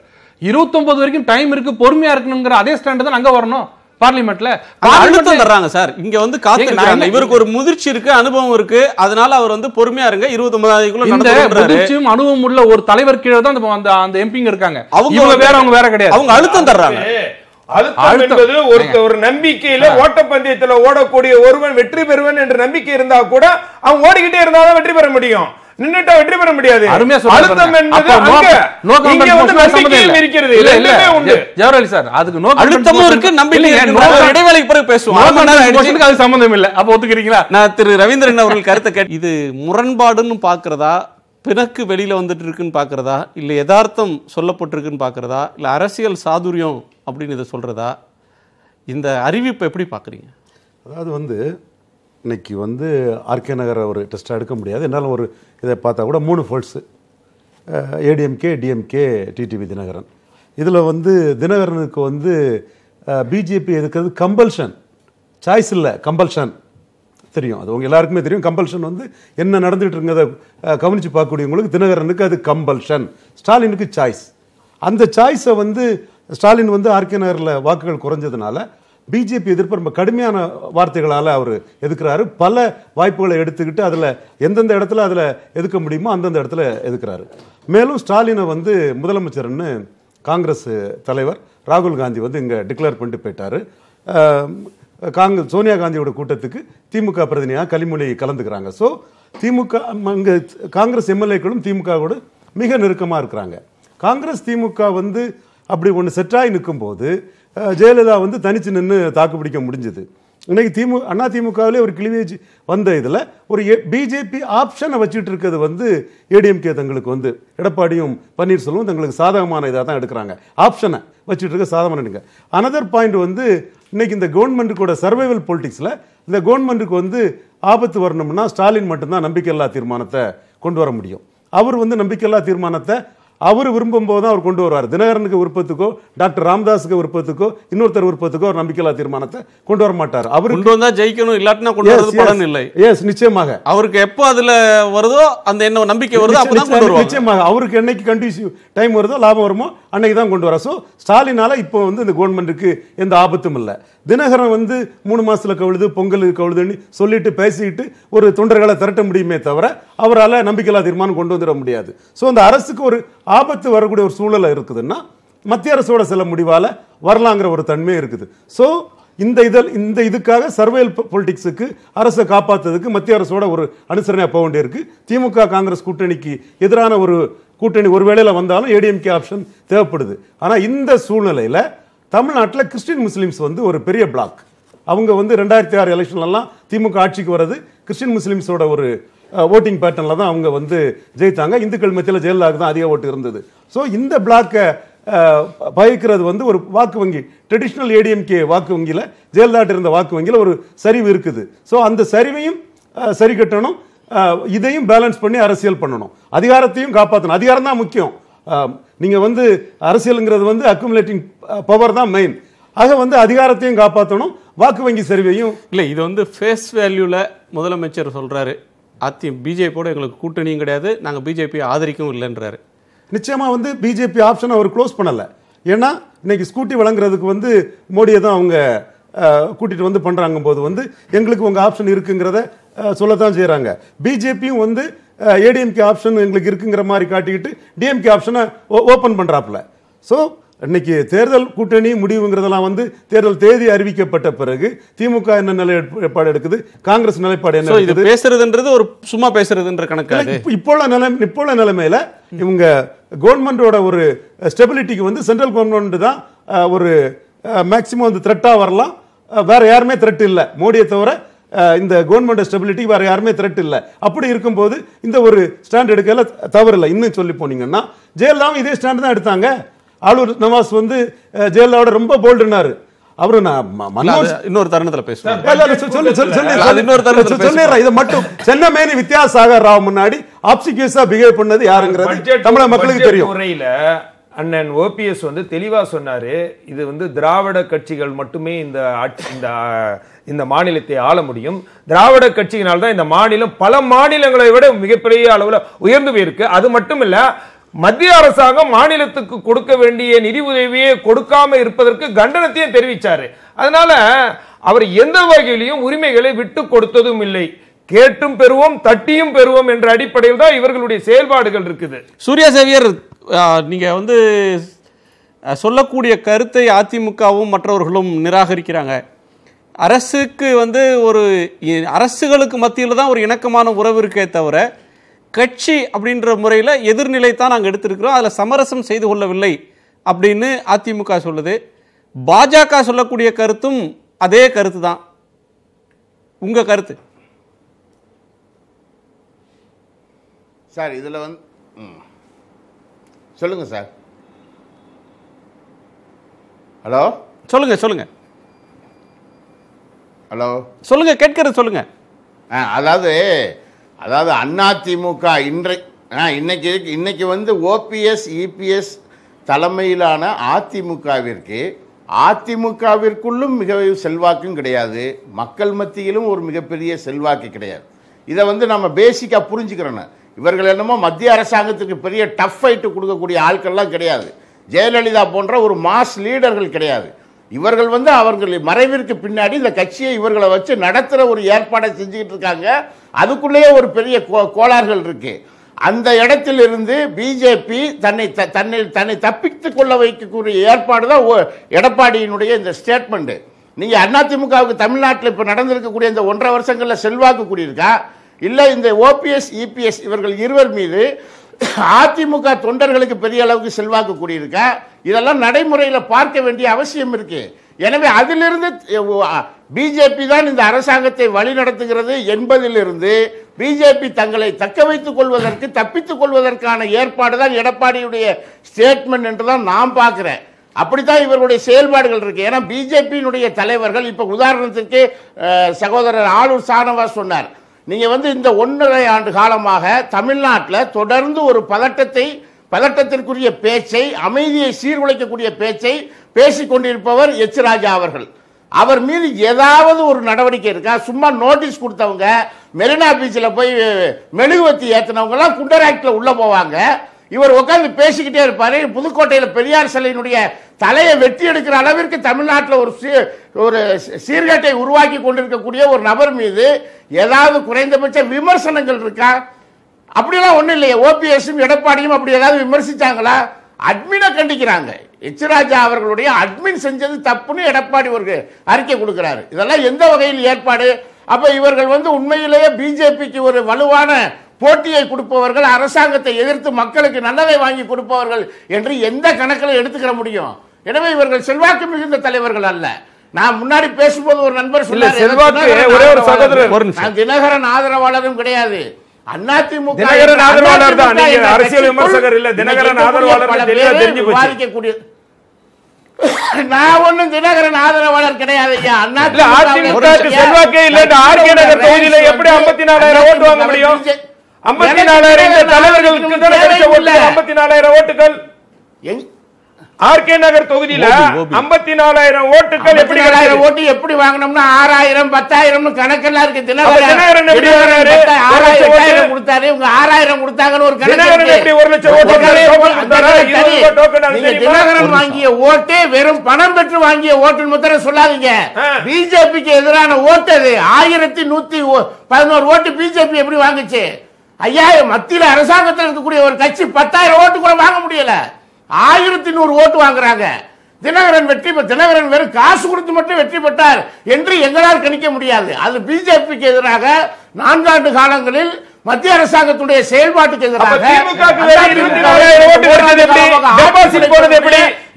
29 வரைக்கும் டைம் இருக்கு பொறுமையா இருக்கணுங்கிற அதே ஸ்டாண்ட் தான் அங்க வரணும் பார்லிமெண்ட்ல அந்த அழுத்தம் பார்லிமெண்ட்ல- தர்றாங்க சார் இங்க வந்து ஏங்க, காத்திருக்காங்க நான் இவருக்கு ஒரு முதிர்ச்சி இருக்கு அனுபவம் இருக்கு அதனால அவர் வந்து பொறுமையா இருங்க இருபத்தி ஒன்பதாவதுக்குள்ள இந்த நடந்துறாரு முதிர்ச்சியும் அனுபவம் உள்ள ஒரு தலைவர் கீழே தான் அந்த- அந்த அந்த எம்பிங்க இருக்காங்க அவங்க இவங்க வந்து- வேற அவங்க வேற கிடையாது அவங்க அழுத்தம் தர்றாங்க அழுத்தம் அழுத்தம். என்பது ஒரு ஒரு நம்பிக்கையில ஓட்டப்பந்தயத்துல ஓடக்கூடிய ஒருவன் வெற்றி பெறுவன் என்ற நம்பிக்கை இருந்தா கூட அவன் ஓடிக்கிட்டே இருந்தாதான் வெற்றி பெற முடியும் நின்னுட்டா வெற்றி பெற முடியாது அருமையா சொல்றாரு அழுத்தம் பாருங்க. என்பது அப்போ no- அங்க no இங்க confidence வந்து motion சம்மந்தம் நம்பிக்கையும் இல்ல. இருக்கிறது இல்ல, இல்ல. ரெண்டுமே உண்டு ஜெ- ஜவஹர்லால் சார் அதுக்கு no confidence அழுத்தமும் motion- இருக்கு நம்பிக்கை இல்லைங்க, இருக்கு no நான் ஒரு confidence- இடைவேளைக்கு பிறகு பேசுவோம் no அரை மணி நேரம் confidence ஆயிடுச்சு. motionக்கு அது சம்பந்தம் இல்ல அப்ப ஒத்துக்கிறீங்களா நான் திரு ரவீந்திரன் அவர்கள் கருத்தை கேட்டு இது முரண்பாடுன்னு பார்க்கறதா பிணக்கு வெளியில வந்துட்டு இருக்குன்னு பார்க்கறதா இல்ல யதார்த்தம் சொல்லப்பட்டிருக்குன்னு பார்க்கறதா இல்ல அரசியல் சாதுரியம் அப்படின்னு இதை சொல்றதா இந்த அறிவிப்பை எப்படி பார்க்கறீங்க அதாவது வந்து இன்னைக்கு வந்து ஆர்கே நகரை ஒரு டெஸ்ட்டாக எடுக்க முடியாது என்னால் ஒரு இதை பார்த்தா கூட மூணு folds ADMK DMK TTV Dinakaran இதில் வந்து தினகரனுக்கு வந்து பிஜேபி எதுக்கிறது கம்பல்ஷன் சாய்ஸ் இல்லை கம்பல்ஷன் தெரியும் அது உங்க எல்லாருக்குமே தெரியும் கம்பல்ஷன் வந்து என்ன நடந்துட்டு இருக்கிறத அஹ், கவனிச்சு பார்க்கக்கூடியவங்களுக்கு தினகரனுக்கு அது கம்பல்ஷன் ஸ்டாலினுக்கு சாய்ஸ் அந்த சாய்ஸை வந்து ஸ்டாலின் வந்து ஆர்கே நகரில் வாக்குகள் குறைஞ்சதுனால பிஜேபி எதிர்ப்பு ரொம்ப கடுமையான வார்த்தைகளால் அவர் எதுக்குறாரு பல வாய்ப்புகளை எடுத்துக்கிட்டு அதில் எந்தெந்த இடத்துல அதில் எதுக்க முடியுமோ அந்தந்த இடத்துல எதுக்குறாரு மேலும் ஸ்டாலினை வந்து முதலமைச்சர்னு காங்கிரஸ் தலைவர் ராகுல் காந்தி வந்து இங்கே டிக்ளேர் பண்ணிட்டு போயிட்டாரு அஹ், காங்கிரஸ் சோனியா காந்தியோட கூட்டத்துக்கு திமுக பிரதிநிதியாக கனிமொழி கலந்துக்கிறாங்க ஸோ திமுக இங்கே காங்கிரஸ் எம்எல்ஏக்களும் திமுகவோடு மிக நெருக்கமாக இருக்கிறாங்க காங்கிரஸ் திமுக வந்து அப்படி ஒன்று செட்டாகி நிற்கும்போது அஹ், ஜெயலலிதா வந்து தனிச்சு நின்று தாக்கு பிடிக்க முடிஞ்சது இன்னைக்கு திமு அண்ணா திமுகவிலே ஒரு கிளிவேஜ் வந்த இதில் ஒரு பிஜேபி ஆப்ஷனை வச்சுட்டு இருக்கிறது வந்து ஏடிஎம்கே தங்களுக்கு வந்து எடப்பாடியும் பன்னீர்செல்வம் தங்களுக்கு சாதகமான இதாக தான் எடுக்கிறாங்க ஆப்ஷனை வச்சுட்டு இருக்க சாதகமான எடுங்க அனதர் பாயிண்ட் வந்து இன்னைக்கு இந்த கவர்மெண்ட்டுக்கோட சர்வைவல் பொலிட்டிக்ஸில் இந்த கவர்மெண்ட்டுக்கு வந்து ஆபத்து வரணும்னா ஸ்டாலின் மட்டும்தான் நம்பிக்கையில்லா தீர்மானத்தை கொண்டு வர முடியும் அவர் வந்து நம்பிக்கையில்லா தீர்மானத்தை அவர் விரும்பும் போது தான் அவர் கொண்டு வருவார் தினகரனுக்கு விருப்பத்துக்கோ டாக்டர் ராமதாஸுக்கு விருப்பத்துக்கோ இன்னொருத்தர் விருப்பத்துக்கோ அவர் நம்பிக்கையில்லா தீர்மானத்தை கொண்டு வர மாட்டார் அவருக்கு கொண்டு வந்தா ஜெயிக்கணும் இல்லாட்டினா கொண்டு வரது பலன் இல்லை எஸ் நிச்சயமாக அவருக்கு எப்போ அதுல வருதோ அந்த என்ன நம்பிக்கை வருதோ அப்பதான் கொண்டு வருவாங்க நிச்சயமாக அவருக்கு என்னைக்கு கண்டிசிவ் டைம் வருதோ லாபம் வருமோ அன்னைக்கு தான் கொண்டு வர ஸோ ஸ்டாலினால இப்போ வந்து இந்த கவர்மெண்ட்டுக்கு எந்த ஆபத்தும் இல்லை தினகரன் வந்து மூணு மாசத்துல கவுழுது பொங்கலுக்கு கவுழுதுன்னு சொல்லிட்டு பேசிட்டு ஒரு தொண்டர்களை திரட்ட முடியுமே தவிர அவரால் நம்பிக்கையில்லா தீர்மானம் கொண்டு வந்துட முடியாது ஸோ அந்த அரசுக்கு ஒரு ஆபத்து வரக்கூடிய ஒரு சூழ்நிலை இருக்குதுன்னா மத்திய அரசோட சில முடிவால வரலாங்கிற ஒரு தன்மை இருக்குது ஸோ இந்த இதில் இந்த இதுக்காக சர்வேல் பொலிட்டிக்ஸுக்கு அரசை காப்பாத்துறதுக்கு மத்திய அரசோட ஒரு அனுசரணையாக போக வேண்டியிருக்கு திமுக காங்கிரஸ் கூட்டணிக்கு எதிரான ஒரு கூட்டணி ஒரு வேளையில வந்தாலும் ஏடிஎம்கே ஆப்ஷன் தேவைப்படுது ஆனா இந்த சூழ்நிலையில தமிழ்நாட்டில் கிறிஸ்டின் முஸ்லிம்ஸ் வந்து ஒரு பெரிய பிளாக் அவங்க வந்து ரெண்டாயிரத்தி ஆறு எலெக்ஷன்லாம் திமுக ஆட்சிக்கு வர்றது கிறிஸ்டின் முஸ்லிம்ஸோட ஒரு ஓட்டிங் பேட்டர்னில் தான் அவங்க வந்து ஜெயித்தாங்க இந்துக்கள் மத்தியில் ஜெயலலிதாவுக்கு தான் அதிக ஓட்டு இருந்தது ஸோ இந்த பிளாக்கை பயக்கிறது வந்து ஒரு வாக்கு வங்கி ட்ரெடிஷ்னல் ஏடிஎம்கே வாக்கு வங்கியில் ஜெயலலிதா இருந்த வாக்கு வங்கியில் ஒரு சரிவு இருக்குது ஸோ அந்த சரிவையும் அஹ், சரி கட்டணும் அஹ், இதையும் பேலன்ஸ் பண்ணி அரசியல் பண்ணணும் அதிகாரத்தையும் காப்பாற்றணும் அதிகாரம் தான் முக்கியம் அஹ், நீங்க வந்து அரசியலுங்கிறது வந்து அக்குமுலேட்டிங் பவர் தான் மெயின் ஆக வந்து அதிகாரத்தையும் காப்பாற்றணும் வாக்கு வங்கி சரிவையும் இல்லை இது வந்து ஃபேஸ் வேல்யூல முதலமைச்சர் சொல்றாரு அதி பிஜேபியோட எங்களுக்கு கூட்டணியும் கிடையாது நாங்க பிஜேபி ஆதரிக்கவும் இல்லைன்றாரு நிச்சயமா வந்து பிஜேபி ஆப்ஷனை அவர் க்ளோஸ் பண்ணல ஏன்னா இன்னைக்கு ஸ்கூட்டி வழங்குறதுக்கு வந்து மோடியை தான் அவங்க அஹ், கூட்டிட்டு வந்து பண்றாங்க போது வந்து எங்களுக்கு உங்க ஆப்ஷன் இருக்குங்கிறத அஹ், சொல்லத்தான் செய்றாங்க பிஜேபியும் வந்து ஏடிஎம்கே ஆப்ஷன் எங்களுக்கு இருக்குங்கிற மாதிரி காட்டிக்கிட்டு டிஎம்கே ஆப்ஷனை ஓபன் பண்றாப்புல ஸோ இன்னைக்கு தேர்தல் கூட்டணி முடிவுங்கிறதெல்லாம் வந்து தேர்தல் தேதி அறிவிக்கப்பட்ட பிறகு திமுக என்ன நிலைப்பாடு எடுக்குது காங்கிரஸ் நிலைப்பாடு என்ன ஸோ இது எடுக்குது பேசுறதுன்றது ஒரு சும்மா பேசுறதுன்ற கணக்கு அது இப்போ இப்போ உள்ள நிலை இப்போ உள்ள நிலைமையில இவங்க கவர்மெண்டோட ஒரு ஸ்டெபிலிட்டிக்கு வந்து சென்ட்ரல் கவர்மெண்ட் தான் அஹ், ஒரு மேக்சிமம் வந்து த்ரெட்டாக வரலாம் அஹ், வேற யாருமே த்ரெட் இல்லை மோடியை தவிர அஹ், இந்த கவர்மெண்ட் ஸ்டெபிலிட்டி வேற யாருமே த்ரெட் இல்லை அப்படி இருக்கும்போது இந்த ஒரு ஸ்டாண்ட் எடுக்கல தவறு இல்லை இன்னும் சொல்லி போனீங்கன்னா ஜெயலலிதாவும் இதே ஸ்டாண்ட் தான் எடுத்தாங்க ஆளூர் நவாஸ் வந்து அஹ், ஜெயலலிதாவோட ரொம்ப போல்டுனாரு அவரு நான் ம- இல்ல, மன்மோகன் அது இன்னொரு தருணத்துல பேசுவாங்க இல்ல, இல்ல, சொல்லு, சொல்லு, சொல்லு, சொல்லு, இல்ல, அது இன்னொரு தருணத்துல சொல்லு, சொல்லிடுறேன். இதை மட்டும் சென்னமேனி வித்யாசாகர் ராவ் முன்னாடி ஆப்சிக்யூஸா பிஹேவ் பண்ணது யாருங்கிறது பட்ஜெட் தமிழக மக்களுக்கு பட்ஜெட் தெரியும் உரையில அண்ணன் ஓபிஎஸ் வந்து தெளிவா சொன்னாரு இது வந்து திராவிட கட்சிகள் மட்டுமே இந்த ஆட்சி- இந்த ஆ, இந்த மாநிலத்தை ஆள முடியும் திராவிட கட்சியினால் தான் இந்த மாநிலம் பல மாநிலங்களை விட மிகப்பெரிய அளவுல உயர்ந்து போயிருக்கு அது மட்டும் இல்ல மத்திய அரசாங்கம் மாநிலத்துக்கு கொடுக்க வேண்டிய நிதி உதவியை கொடுக்காம இருப்பதற்கு கண்டனத்தையும் தெரிவிச்சாரு அதனால அவர் எந்த வகையிலையும் உரிமைகளை விட்டு கொடுத்ததும் இல்லை கேட்டும் பெறுவோம் தட்டியும் பெறுவோம் என்ற அடிப்படையில் தான் இவர்களுடைய செயல்பாடுகள் இருக்குது சூர்யா சேவியர் ஆஹ், நீங்க வந்து அஹ், சொல்லக்கூடிய கருத்தை அதிமுகவும் மற்றவர்களும் நிராகரிக்கிறாங்க அரசுக்கு வந்து ஒரு இ- அரசுகளுக்கு மத்தியில் தான் ஒரு இணக்கமான உறவு இருக்கே தவிர கட்சி அப்படின்ற முறையில் எதிர்நிலை தான் நாங்கள் எடுத்திருக்கிறோம் அதில் சமரசம் செய்து கொள்ளவில்லை அப்படின்னு அதிமுக சொல்லுது பாஜக சொல்லக்கூடிய கருத்தும் அதே கருத்து தான் உங்க கருத்து சார் இதில் வந்து ம் சொல்லுங்கள் சார் ஹலோ சொல்லுங்க சொல்லுங்க ஹலோ சொல்லுங்க கேட்கறது சொல்லுங்க ஆ, அதாவது அதாவது அதிமுக இன்றை ஆ, இன்னைக்கு இருக்கு- இன்னைக்கு வந்து ஓபிஎஸ் இபிஎஸ் தலைமையிலான அதிமுகவிற்கு அதிமுகவிற்குள்ளும் மிக செல்வாக்கும் கிடையாது மக்கள் மத்தியிலும் ஒரு மிகப்பெரிய செல்வாக்கு கிடையாது இதை வந்து நம்ம பேசிக்காக புரிஞ்சுக்கிறோன்னு இவர்கள் என்னமோ மத்திய அரசாங்கத்துக்கு பெரிய டஃப் ஃபைட்டு கொடுக்கக்கூடிய ஆட்கள்லாம் கிடையாது ஜெயலலிதா போன்ற ஒரு மாஸ் லீடர்கள் கிடையாது இவர்கள் வந்து அவர்கள் மறைவிற்கு பின்னாடி இந்த கட்சியை இவர்களை வச்சு நடத்துகிற ஒரு ஏற்பாடை செஞ்சுக்கிட்டு இருக்காங்க அதுக்குள்ளேயே ஒரு பெரிய கோ- கோளாறுகள் இருக்கு அந்த இடத்திலிருந்து பிஜேபி தன்னை த- தன்னை தன்னை தப்பித்துக் கொள்ள வைக்கக்கூடிய ஏற்பாடு தான் ஓ- எடப்பாடியினுடைய இந்த ஸ்டேட்மெண்ட் நீங்க அதிமுகவுக்கு தமிழ்நாட்டில் இப்போ நடந்திருக்கக்கூடிய இந்த ஒன்றரை வருஷங்கள்ல செல்வாக்கு கூடியிருக்கா இல்லை இந்த ஓபிஎஸ் இபிஎஸ் இவர்கள் இருவர் மீது அதிமுக தொண்டர்களுக்கு பெரிய அளவுக்கு செல்வாக்கு கூடியிருக்கா இதெல்லாம் நடைமுறையில் பார்க்க வேண்டிய அவசியம் இருக்கு எனவே அதிலிருந்து பிஜேபி தான் இந்த அரசாங்கத்தை வழிநடத்துகிறது என்பதிலிருந்து பிஜேபி தங்களை தக்க வைத்துக் கொள்வதற்கு தப்பித்துக் கொள்வதற்கான ஏற்பாடு தான் எடப்பாடியுடைய ஸ்டேட்மெண்ட் என்று தான் நான் பார்க்கிறேன் அப்படித்தான் இவர்களுடைய செயல்பாடுகள் இருக்கு ஏன்னா பிஜேபியினுடைய தலைவர்கள் இப்ப உதாரணத்துக்கு அஹ், சகோதரர் ஆளூர் சானவாஸ் சொன்னார் நீங்க வந்து இந்த ஒன்றரை ஆண்டு காலமாக தமிழ்நாட்டில் தொடர்ந்து ஒரு பதட்டத்தை பதட்டத்திற்குரிய பேச்சை அமைதியை சீர்குலைக்கக்கூடிய பேச்சை பேசிக் கொண்டிருப்பவர் எச் ராஜா அவர்கள் அவர் மீது ஏதாவது ஒரு நடவடிக்கை இருக்கா சும்மா நோட்டீஸ் கொடுத்தவங்க மெரினா பீச்சில் போய் மெழுகுவத்தி ஏற்றினவங்க எல்லாம் குண்டர் ஆக்டில் உள்ள போவாங்க இவர் உட்கார்ந்து பேசிக்கிட்டே இருப்பாரு புதுக்கோட்டையில் பெரியார் சிலையினுடைய தலையை வெட்டி எடுக்கிற அளவிற்கு தமிழ்நாட்டில் ஒரு சீ- ஒரு சீ- சீர்கேட்டை உருவாக்கி கொண்டிருக்கக்கூடிய ஒரு நபர் மீது ஏதாவது குறைந்தபட்ச விமர்சனங்கள் இருக்கா அப்படிலாம் ஒண்ணும் இல்லையே ஓபிஎஸும் எடப்பாடியும் அப்படி ஏதாவது விமர்சிச்சாங்களா அட்மினை கண்டிக்கிறாங்க எச் ராஜா அவர்களுடைய அட்மின் செஞ்சது தப்புன்னு எடப்பாடி ஒரு அறிக்கை கொடுக்கிறாரு இதெல்லாம் எந்த வகையில் ஏற்பாடு அப்ப இவர்கள் வந்து உண்மையிலேயே பிஜேபிக்கு ஒரு வலுவான போட்டியை கொடுப்பவர்கள் அரசாங்கத்தை எதிர்த்து மக்களுக்கு நல்லதை வாங்கி கொடுப்பவர்கள் என்று எந்த கணக்கில் எடுத்துக்கிற முடியும் எனவே இவர்கள் செல்வாக்கு மிகுந்த தலைவர்கள் அல்ல நான் முன்னாடி பேசும்போது ஒரு நண்பர் சொன்னார் செல்வாக்கு, தினகரன் ஒரே ஒரு ஆதரவாளர். சகோதரர். ஒரு நிமிஷம். நான் தினகரன் ஆதரவாளரும் கிடையாது அதிமுக தினகரன் ஆதரவாளர் தான். நீங்க அதிமுக அரசியல் கட்சிக்குள் விமர்சகர் இல்ல. தினகரன் இன்னைக்கு ஆதரவாளர் பல தெளிவா பேரு தெரிஞ்சு போச்சு. விவாதிக்கக்கூடிய நான் ஒண்ணும் தினகரன் ஆதரவாளர் கிடையாது ஐயா அண்ணா இல்ல, அதிமுகவுக்கு செல்வாக்கே இல்லைன்னு ஆர்கே நகர் தொகுதியில எப்படி 54,000 ஓட்டு வாங்க முடியும்? 54,000 இந்த தலைவர்களுக்கு தானே கிடைச்ச ஓட்டு 54,000 ஓட்டுகள் எங்க- ஆர்கே நகர் தொகுதியில ஓபி, ஓபி. 54,000 ஓட்டுகள் எப்படி ஐம்பத்தினாலாயிரம் கிடைச்சது? ஓட்டு எப்படி வாங்கினோம்னா ஆறாயிரம் பத்தாயிரம் கணக்கெல்லாம் இருக்கு அப்ப தினகரன் எப்படி வாங்கினாரு? ஒரு ஆறாயிரம் லட்சம் ஓட்டு. எட்டாயிரம் கொடுத்தாரு இவங்க ஆறாயிரம் கொடுத்தாங்கன்னு ஒரு கணக்கு தினகரன் இருக்கு. எப்படி ஒரு லட்சம் ஓட்டு அந்த வாங்கினாரு? கணக்கு டோக்கன் அந்த கொடுத்தாரா? கணக்கு இருபது தனி. ரூபாய் டோக்கன் அது நீங்க தெரியுமா? தினகரன் வாங்கிய ஓட்டு வெறும் பணம் பெற்று வாங்கிய ஓட்டு முத்திர சொல்லாதீங்க ஆ. பிஜேபிக்கு எதிரான ஓட்டு அது ஆயிரத்தி நூத்தி ஓ- பதினோரு ஓட்டு பிஜேபி எப்படி வாங்குச்சு ஐயாயிரம் மத்தியில அரசாங்கத்தில் இருக்கக்கூடிய ஒரு கட்சி பத்தாயிரம் ஓட்டு கூட வாங்க முடியல ஆயிரத்தி நூறு ஓட்டு வாங்குறாங்க தினகரன் வெற்றி பெ- தினகரன் வெறும் காசு கொடுத்து மட்டும் வெற்றி பெற்றார் என்று எங்களால் கணிக்க முடியாது அது பிஜேபிக்கு எதிராக நான்காண்டு காலங்களில் மத்திய அரசாங்கத்துடைய செயல்பாட்டுக்கு அப்ப எதிராக திமுகவுக்கு வெறும் 24,000 ஓட்டு கிடைச்சது எப்படி? டெபாசிட் போனது எப்படி?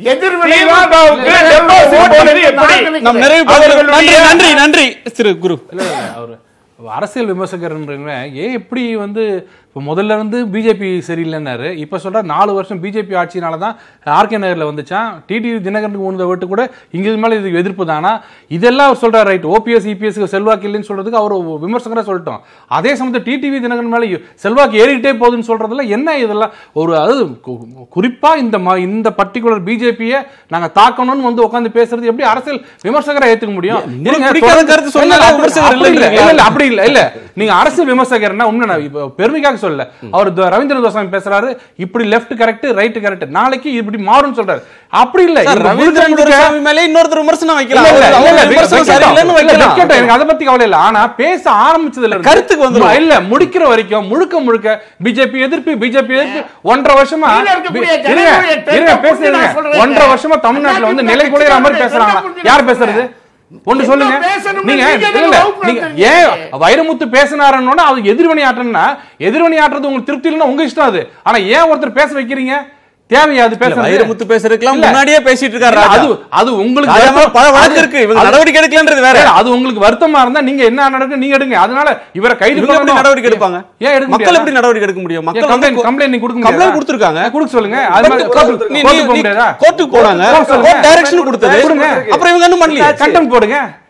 திமுகவுக்கு டெபாசிட் போனது எப்படி? நம் நிறைவு பெறுகிறோம். நன்றி நன்றி நன்றி திரு குரு இல்ல இல்ல, அவரு அரசியல் விமர்சகர்ன்றவங்க ஏன் எப்படி வந்து இப்போ முதல்ல இருந்து பிஜேபி சரியில்லைன்னாரு இப்போ சொல்ற நாலு வருஷம் பிஜேபி ஆட்சினால தான் ஆர்கே நகரில் வந்துச்சான் டிடி தினகரனுக்கு உணர்ந்த ஓட்டு கூட இங்க இது மேலே இது எதிர்ப்பு தானா இதெல்லாம் அவர் சொல்றாரு ரைட் ஓபிஎஸ் இபிஎஸ்க்கு செல்வாக்கு இல்லைன்னு சொல்றதுக்கு அவர் விமர்சகராக சொல்லட்டும் அதே சமயத்தில் டிடிவி தினகரன் மேலே செல்வாக்கு ஏறிக்கிட்டே போகுதுன்னு சொல்றதுல என்ன இதெல்லாம் ஒரு அது கு- குறிப்பா இந்த ம- இந்த பர்டிகுலர் பிஜேபியை நாங்க தாக்கணும்னு வந்து உட்காந்து பேசுறது எப்படி அரசியல் விமர்சகரை ஏத்துக்க முடியும் உங்களுக்கு இருங்க, பிடிக்காத தொடர்ந்து- கருத்து சொன்னா இல்ல, இல்ல, விமர்சகர் அப்படி இல்ல, இல்லைன்றீங்களா? இல்ல, இல்ல, அப்படி இல்ல இல்ல நீங்க அரசியல் விமர்சகர்னா உண்மை நான் இப்ப பெருமைக்காக சொல்ல அவர் த- ரவீந்திர தோசாமி பேசுறாரு இப்படி லெஃப்ட் கரெக்ட் ரைட் கரெக்ட் நாளைக்கு இப்படி மாறும்னு சொல்றாரு அப்படி இல்ல சார், இவங்க ரவீந்திரன் முழுக்க முழுக்க- துரைசாமி மேலே இன்னொருத்தர் விமர்சனம் இல்ல, வைக்கலாம் இல்ல, அவர் இல்ல, இல்ல, விமர்சனம் வைக்கட்டும். சரியில்லைன்னு இல்ல, வைக்கலாம் வைக்கட்டும். எனக்கு அதை பத்தி கவலை இல்ல ஆனா பேச ஆரம்பிச்சதுல இருந்து கருத்துக்கு வந்துருவோம். இல்ல முடிக்கிற வரைக்கும் முழுக்க முழுக்க பிஜேபி எதிர்ப்பு பிஜேபி எதிர்ப்பு ஒன்றரை வருஷமா கீழ இருக்கக்கூடிய இருங்க, ஜனங்களுடைய இருங்க, trend-அ பேசுங்க. புரிஞ்சு நான் சொல்றேன். ஒன்றரை வருஷமா தமிழ்நாட்டுல வந்து நிலை குலையிற மாதிரி பேசுறாங்க யார் பேசுறது ஒன்று என்ன சொல்லுங்க பேசணும்னு நீங்க நீங்க இல்ல, இல்ல, வகுப்பு நீங்க நடத்துறீங்க. ஏன் வைரமுத்து பேசினாருன்னா அது எதிர்வினை ஆற்றம்னா எதிர்வினை ஆற்றுறது உங்களுக்கு திருப்தி இல்லைன்னா உங்க இஷ்டம் அது ஆனா ஏன் ஒருத்தர் பேச வைக்கிறீங்க தேவையா அது பேசுறது வைரமுத்து பேசுறதுக்கெல்லாம் இல்ல. முன்னாடியே பேசிட்டு இருக்காரு இல்ல, ராஜா. அது அது உங்களுக்கு ராஜா மேல வருத்தம். பல வழக்கு அது- இருக்கு இவங்க அது- நடவடிக்கை எடுக்கலன்றது வேற இல்ல, அது உங்களுக்கு வருத்தமா இருந்தா நீங்க என்ன நடக்கு நீங்க எடுங்க அதனால இவரை கைது இவங்க எப்படி பண்ணணும். நடவடிக்கை எடுப்பாங்க ஏன் எடுக்க மக்கள் முடியாதா? எப்படி நடவடிக்கை எடுக்க முடியும் ஏன் மக்கள் கம்ப்ளைண்ட் வந்து கம்ப்ளைண்ட் நீ கொடுக்க கம்ப்ளைண்ட் முடியாதா? கொடுத்திருக்காங்க கொடுக்க சொல்லுங்க அது மாதிரி கோர்ட்டு- நீ- கோர்ட்டுக்கு நீ- போக நீ முடியாதா? கோர்ட்டுக்கு போனாங்க போக சொல்லுங்க. கோர்ட் டைரக்ஷன் கொடுத்தது கொடுங்க. அப்புறம் இவங்க என்ன பண்ணல கண்டெம் போடுங்க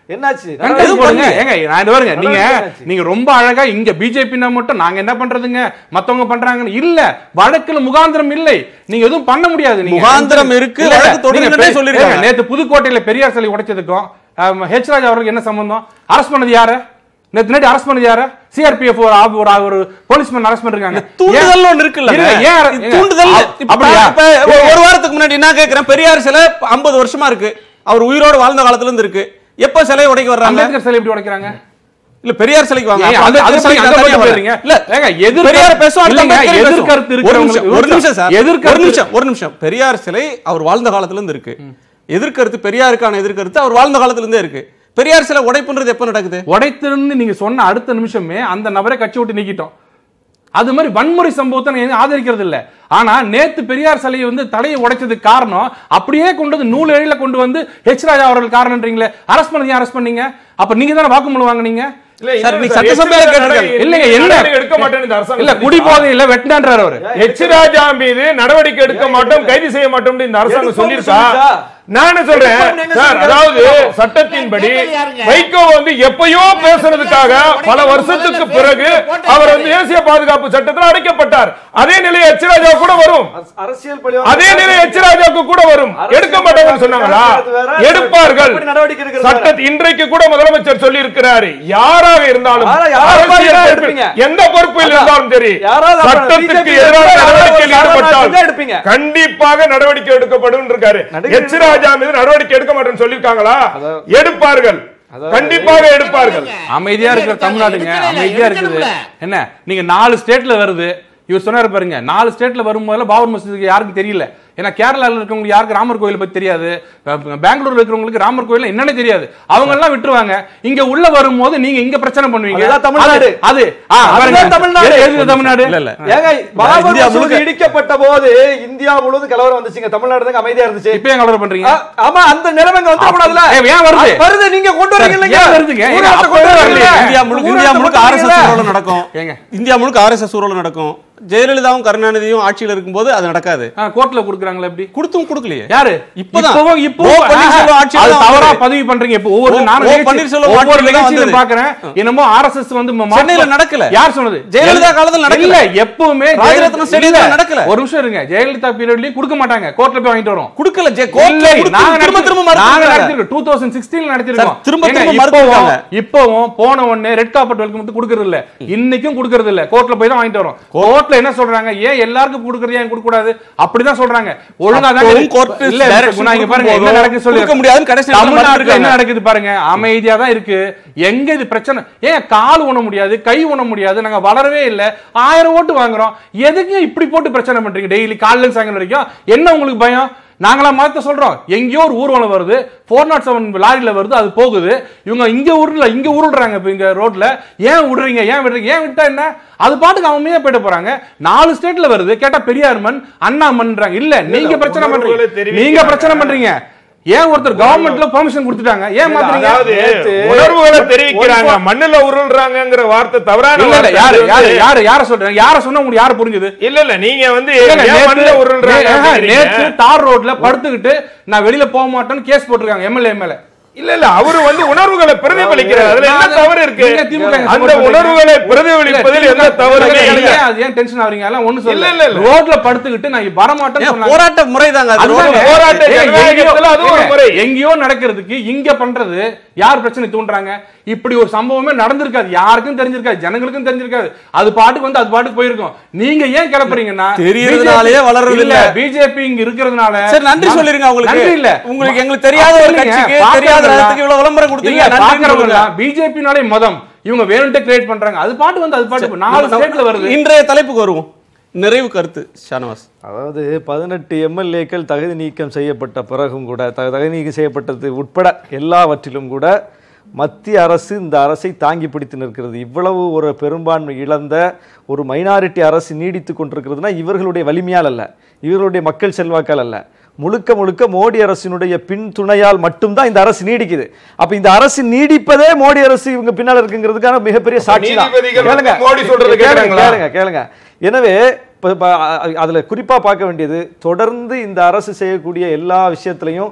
என்னாச்சு கண்டெஸ்ட் போடுங்க ஏங்க நான் இது பாருங்க நீங்க நடவடிக்கை நீங்க ரொம்ப அழகா இங்க பிஜேபினா மட்டும் நாங்க என்ன பண்றதுங்க மத்தவங்க பண்றாங்கன்னு இல்ல வழக்குல முகாந்திரம் இல்லை நீங்க எதுவும் பண்ண முடியாது நீங்க முகாந்திரம் இருக்கு, இல்ல, வழக்கு நீங்க தொடருங்கன்னே பெ- சொல்லிருக்காங்க. ஏங்க, நேத்து புதுக்கோட்டையில பெரியார் சிலை உடைச்சதுக்கும் ஆம், ஹெச் ராஜா அவருக்கு என்ன சம்பந்தம் அரஸ்ட் பண்ணது யாரு நேத்து நைட்டு அரஸ்ட் பண்ணது யாரு சிஆர்பிஎஃப் ஒரு ஆ- ஒரு ஒரு போலீஸ்மேன் அரஸ்ட் பண்ணிருக்காங்க தூண்டுதல் ஒண்ணு இருக்குல்ல இருங்க, ஏன் அர- இது ஏங்க, தூண்டுதல் அப்- இப்ப அப்படியா? இப்ப ஒரு- ஒரு வாரத்துக்கு முன்னாடி நான் கேக்குறேன் பெரியார் சிலை 50 வருஷமா இருக்கு அவர் உயிரோட வாழ்ந்த காலத்துல இருந்து இருக்கு எப்ப சிலை உடைக்க வர்றாங்க அம்பேத்கர் சிலை எப்படி உடைக்கிறாங்க இல்ல பெரியார் சிலைக்கு வாங்க ஏங்க, அப்ப அந்த- அந்த அது சிலைக்கு அந்த நான் தனியா பக்கம் வரேன். போயிடுறீங்க. இல்ல ஏங்க, எதிர்க்க- பெரியார் பேசுவோம் அடுத்த இல்லைங்க, அம்பேத்கர் பேசுவோம். எதிர்கருத்து ஒரு இருக்கிறவங்களுக்கு- நிமிஷம் ஒரு நிமிஷம் சார் எதிர்கருத்து- ஒரு நிமிஷம் ஒரு நிமிஷம் பெரியார் சிலை அவர் வாழ்ந்த காலத்துல இருந்து இருக்கு எதிர்கருத்து பெரியாருக்கான எதிர்கருத்து அவர் வாழ்ந்த காலத்துல இருந்தே இருக்கு பெரியார் சிலை உடைப்புன்றது எப்ப நடக்குது உடைத்திருந்து நீங்க சொன்ன அடுத்த நிமிஷமே அந்த நபரை கட்சி விட்டு நீக்கிட்டோம் அது மாதிரி வன்முறை சம்பவத்தை நான் எதுவும் ஆதரிக்கிறது இல்ல ஆனா நேத்து பெரியார் சிலையை வந்து தலையை உடைச்சதுக்கு காரணம் அப்படியே கொண்டு வந்து நூல் எழில கொண்டு வந்து ஹெச் ராஜா அவர்கள் காரணம்ன்றீங்களே அரஸ்ட் பண்ணி அரஸ்ட் பண்ணீங்க அப்ப நீங்க தானே வாக்குமூலம் வாங்குனீங்க இல்ல, சார், இல்ல நீ சார், சட்டசபையில எச். ராஜா கேட்டிருக்காங்க. இல்லைங்க, என்ன? நடவடிக்கை எடுக்க மாட்டேன்னு இந்த அரசாங்கம் இல்ல குடி சொல்லிருக்கா? போதையில வெட்டினான்றாரு அவரு எச் ராஜா மீது நடவடிக்கை எடுக்க மாட்டோம் கைது செய்ய மாட்டோம் இந்த அரசாங்கம் எடுப்போம்னு சொல்லியிருக்கா சொல்லிருக்கா? நான் என்ன சொல்றேன் எடுப்போம்னு எங்க சார் சொல்லிருக்கா? அதாவது சட்டத்தின்படி வைகோ வந்து எப்பயோ பேசுறதுக்காக பல வருஷத்துக்கு பிறகு அவர் வந்து தேசிய பாதுகாப்பு சட்டத்தில் அடைக்கப்பட்டார் அதே நிலை எச் ராஜா கூட வரும் அரசியல் பழிவாங்க- அதே நிலை எச் ராஜாவுக்கு கூட வரும் அரசியல் எடுக்க மாட்டாங்கன்னு சொன்னாங்களா அது வேற, எடுப்பார்கள் எப்படி நடவடிக்கை எடுக்கிறது சட்ட இன்றைக்கு கூட முதலமைச்சர் சொல்லி இருக்கிறாரு யாராக இருந்தாலும் யாரா- யாரா அரசியல் யாரா பொறுப்பில் எடுப்பீங்க? எந்த பொறுப்பில் அதான். இருந்தாலும் சரி யாராவது அப்புறம் சட்டத்திற்கு BJP எதிராக யாராவது நடவடிக்கையில் சாதாரண ஈடுபட்டால் செஞ்சா எடுப்பீங்க. கண்டிப்பாக நடவடிக்கை எடுக்கப்படும் இருக்காரு நடிகர் எச் ராஜா மீது நடவடிக்கை எடுக்க மாட்டேன்னு சொல்லிருக்காங்களா எடுப்பார்கள் கண்டிப்பாக எடுப்பார்கள் அமைதியா இருக்கிற தமிழ்நாடுங்க அமைதியா இருக்குது என்ன நீங்க நாலு ஸ்டேட்ல வருது இவர் சொன்னாரு பாருங்க நாலு ஸ்டேட்ல வரும்போதுல பாபர் மசூதிக்கு யாருக்கும் தெரியல ஏன்னா கேரளால இருக்கவங்களுக்கு யாருக்கு ராமர் கோயில் பத்தி தெரியாது அஹ் பெங்களூர்ல இருக்கிறவங்களுக்கு ராமர் கோயில் என்னன்னு தெரியாது அவங்க எல்லாம் விட்டுருவாங்க இங்க உள்ள வரும்போது நீங்க இங்க பிரச்சனை பண்ணுவீங்க அதுதான் தமிழ்நாடு. அது- அது ஆ, அதுதான் பாருங்க. தமிழ்நாடு. எது- எது தமிழ்நாடு இல்ல இல்ல ஏங்க பாபர் இந்தியா மசூதி முழுக்க- இடிக்கப்பட்ட போது இந்தியா முழுவதும் கலவரம் வந்துச்சுங்க தமிழ்நாடு தான் அமைதியா இருந்துச்சு இப்ப ஏன் கலவரம் பண்றீங்க ஆ, ஆமா அந்த நிலைமைங்க வந்து கூடாதுல ஏய், ஏன் வருது? வருது நீங்க கொண்டு வரீங்க இல்லைங்க ஏன் வருதுங்க? ஏங்க, ஊரடங்கு அப்பவே கொண்டு வரீங்க. வரலையே. இந்தியா முழுக்க இந்தியா முழுக்க ஊரடங்கு ஆர்எஸ்எஸ் கொண்டு ஊர்வலம் நடக்கும் ஏங்க. இந்தியா முழுக்க ஆர்எஸ்எஸ் ஊர்வலம் நடக்கும் ஜெயலலிதாவும் கருணாநிதியும் ஆட்சியில் இருக்கும்போது அது நடக்காது ஆ, கோர்ட்ல குடுக்குறாங்களா எப்படி கொடுத்தும் கொடுக்கலையே யாரு இப்பதான். இப்பவும் ஓ இப்பவும் பன்னீர்செல்வம் ஆட்சியில அது தான் தவறா வந்தது. பதிவு பண்றீங்க இப்போ ஒவ்வொரு ஓ- நானும் ஓ நிகழ்ச்சி- பன்னீர்செல்வம் ஒவ்வொரு ஆட்சியில தான் நிகழ்ச்சியிலும் வந்தது. பாக்குறேன் என்னமோ ஆர்எஸ்எஸ் வந்து ம- சென்னையில மாற்றம். நடக்கல. யார் சொன்னது ஜெயலலிதா காலத்துல நடக்கல. இல்ல எப்பவுமே ராஜரத்னம் ஸ்டேடியத்துல இல்ல, நடக்கல. ஒரு நிமிஷம் இருங்க ஜெயலலிதா பீரியட்லயும் கொடுக்க மாட்டாங்க கோர்ட்ல போய் வாங்கிட்டு வரோம் கொடுக்கல ஜெ- கோர்ட்ல இல்லை, கொடுத்து நாங்க திரும்ப திரும்ப நடத்தி- நாங்க மறுத்துருக்காங்க. நடத்திருக்கோம். 2016 நடத்திருக்கோம். சார், திரும்ப ஏங்க, திரும்ப இப்பவும் மறுத்துருக்காங்க. இப்பவும் போன உடனே ரெட் கார்பெட் வெல்கம் மட்டும் கொடுக்கறது இல்ல இன்னைக்கும் கொடுக்கறது இல்ல கோர்ட்ல போய் தான் வாங்கிட்டு வரோம் கோர்ட்ல என்ன சொல்றாங்க ஏன் எல்லாருக்கும் கொடுக்கறது ஏன் கொடுக்க கூடாது அப்படிதான் சொல்றாங்க ஒழுங்கா தான் அப்பவும் court இல்ல direction நான் இங்க பாருங்க என்ன கொடுக்கும்போது நடக்குது சொல்லி கொடுக்க முடியாதுன்னு கடைசி நேரத்துல தமிழ்நாட்டுல மறுத்துருக்காங்க. என்ன நடக்குது பாருங்க அமைதியா தான் இருக்கு எங்க இது பிரச்சனை ஏன் கால் உண முடியாது கை உண முடியாது நாங்க வளரவே இல்ல ஆயிரம் ஓட்டு வாங்குறோம் எதுக்கு இப்படி போட்டு பிரச்சனை பண்றீங்க டெய்லி காலைல இருந்து சாயங்காலம் வரைக்கும் என்ன உங்களுக்கு பயம் நாங்களா மாத்த சொல்றோம் எங்கேயோ ஒரு ஊர்வலம் வருது ஃபோர் நாட் செவன் லாரியில வருது அது போகுது இவங்க இங்க ஊர்ல இங்க உருள்றாங்க இப்ப இங்க ரோட்ல ஏன் விடுறீங்க ஏன் விடுறீங்க ஏன் விட்டா என்ன அது பாட்டுக்கு அமைதியா போயிட்டு போறாங்க நாலு ஸ்டேட்ல வருது கேட்டா பெரியார் மண் அண்ணா மண்றாங்க இல்ல நீங்க பிரச்சனை உணர்வுகளை பண்றீங்க தெரிவிக்கிறாங்க. நீங்க பிரச்சனை பண்றீங்க ஏன் ஒருத்தர் கவர்மெண்ட்ல பெர்மிஷன் கொடுத்துட்டாங்க ஏன் மாத்துறீங்க அதாவது நேத்து உணர்வுகளை ஒரு- தெரிவிக்கிறாங்க மண்ணுல உருள்றாங்கங்கிற வார்த்தை தவறான இல்ல இல்ல வார்த்தை. யாரு அது யாரு வந்து- யார யார சொல்றாங்க யார சொன்னா உங்களுக்கு யாரு புரிஞ்சது இல்ல இல்ல நீங்க வந்து ஏங்க, ஏன் நேத்து- மண்ணுல உருள்றாங்க ஏங்க, அப்படிங்கிறீங்க? நேத்து தார் ரோட்ல படுத்துக்கிட்டு நான் வெளியில போக மாட்டேன்னு கேஸ் போட்டிருக்காங்க எம்எல்ஏ மேல இல்ல இல்ல அவரு வந்து உணர்வுகளை பிரதிபலிக்கிறார் அதுல என்ன நான் தவறு இருக்கு நீங்க திமுக ங்க அந்த support உணர்வுகளை பண்றீங்க. பிரதிபலிப்பதில் இல்ல, எந்த திமுக தவறுமே இல்ல, இல்ல அது ஏன் டென்ஷன் ஆவறீங்க எல்லாம் ஒண்ணு இல்ல, சொல்ல இல்ல, இல்ல. ரோட்ல படுத்துக்கிட்டு நான் வர மாட்டேன்னு ஏன் சொன்னாங்க போராட்ட முறைதாங்க அது அதுதாங்க. ரோட்ல- போராட்ட ஏய், ஜனநாயகத்துல எங்கேயோ- அது ஒரு ஏங்க, முறை. எங்கேயோ நடக்கிறதுக்கு இங்க பண்றது யார் பிரச்சனை தூண்டுறாங்க இப்படி ஒரு சம்பவமே நடந்திருக்காது யாருக்கும் தெரிஞ்சிருக்காது ஜனங்களுக்கும் தெரிஞ்சிருக்காது அது பாட்டுக்கு வந்து அது பாட்டுக்கு போயிருக்கும் நீங்க ஏன் கிளப்புறீங்கன்னா தெரியறதுனாலயே BJP வளர்றது இல்ல இல்ல. பிஜேபி இங்க இருக்கிறதுனால சரி நன்றி நான்- சொல்லிருங்க அவங்களுக்கு நன்றி இல்ல உங்களுக்கு எங்களுக்கு தெரியாத ஒரு இல்லைங்க, கட்சிக்கு பாக்குறவங்க தெரியாத எல்லாம் நேரத்துக்கு இவ்வளவு விளம்பரம் கொடுத்தீங்க இல்ல, நன்றின்னு பாக்குறவங்க சொல்லுங்க. எல்லாம் பிஜேபினாலே மதம் இவங்க வேணும்ட்டே கிரியேட் பண்றாங்க அது பாட்டு வந்து அது பாட்டு நாலு நம்ம- ஸ்டேட்ல வருது இன்றைய தலைப்புக்கு வருவோம் நிறைவு கருத்து ஷானவாஸ் அதாவது பதினெட்டு எம்எல்ஏக்கள் தகுதி நீக்கம் செய்யப்பட்ட பிறகும் கூட த- தகுதி நீக்கம் செய்யப்பட்டது உட்பட எல்லாவற்றிலும் கூட மத்திய அரசு இந்த அரசை தாங்கி பிடித்து நிற்கிறது இவ்வளவு ஒரு பெரும்பான்மை இழந்த ஒரு மைனாரிட்டி அரசு நீடித்து கொண்டிருக்கிறதுனா இவர்களுடைய வலிமையால் அல்ல இவர்களுடைய மக்கள் செல்வாக்கால் அல்ல முழுக்க முழுக்க மோடி அரசினுடைய பின் துணையால் மட்டும்தான் இந்த அரசு நீடிக்குது அப்ப இந்த அரசு நீடிப்பதே மோடி அரசு இவங்க பின்னால் இருக்குங்கிறதுக்கான மிகப்பெரிய சாட்சி தான் நீதிபதிகள் வந்து கேளுங்க மோடி சொல்றது கேளுங்க கேக்குறாங்களா? கேளுங்க கேளுங்க எனவே இப்ப- இப்ப அ- அதுல குறிப்பா பார்க்க வேண்டியது தொடர்ந்து இந்த அரசு செய்யக்கூடிய எல்லா விஷயத்திலையும்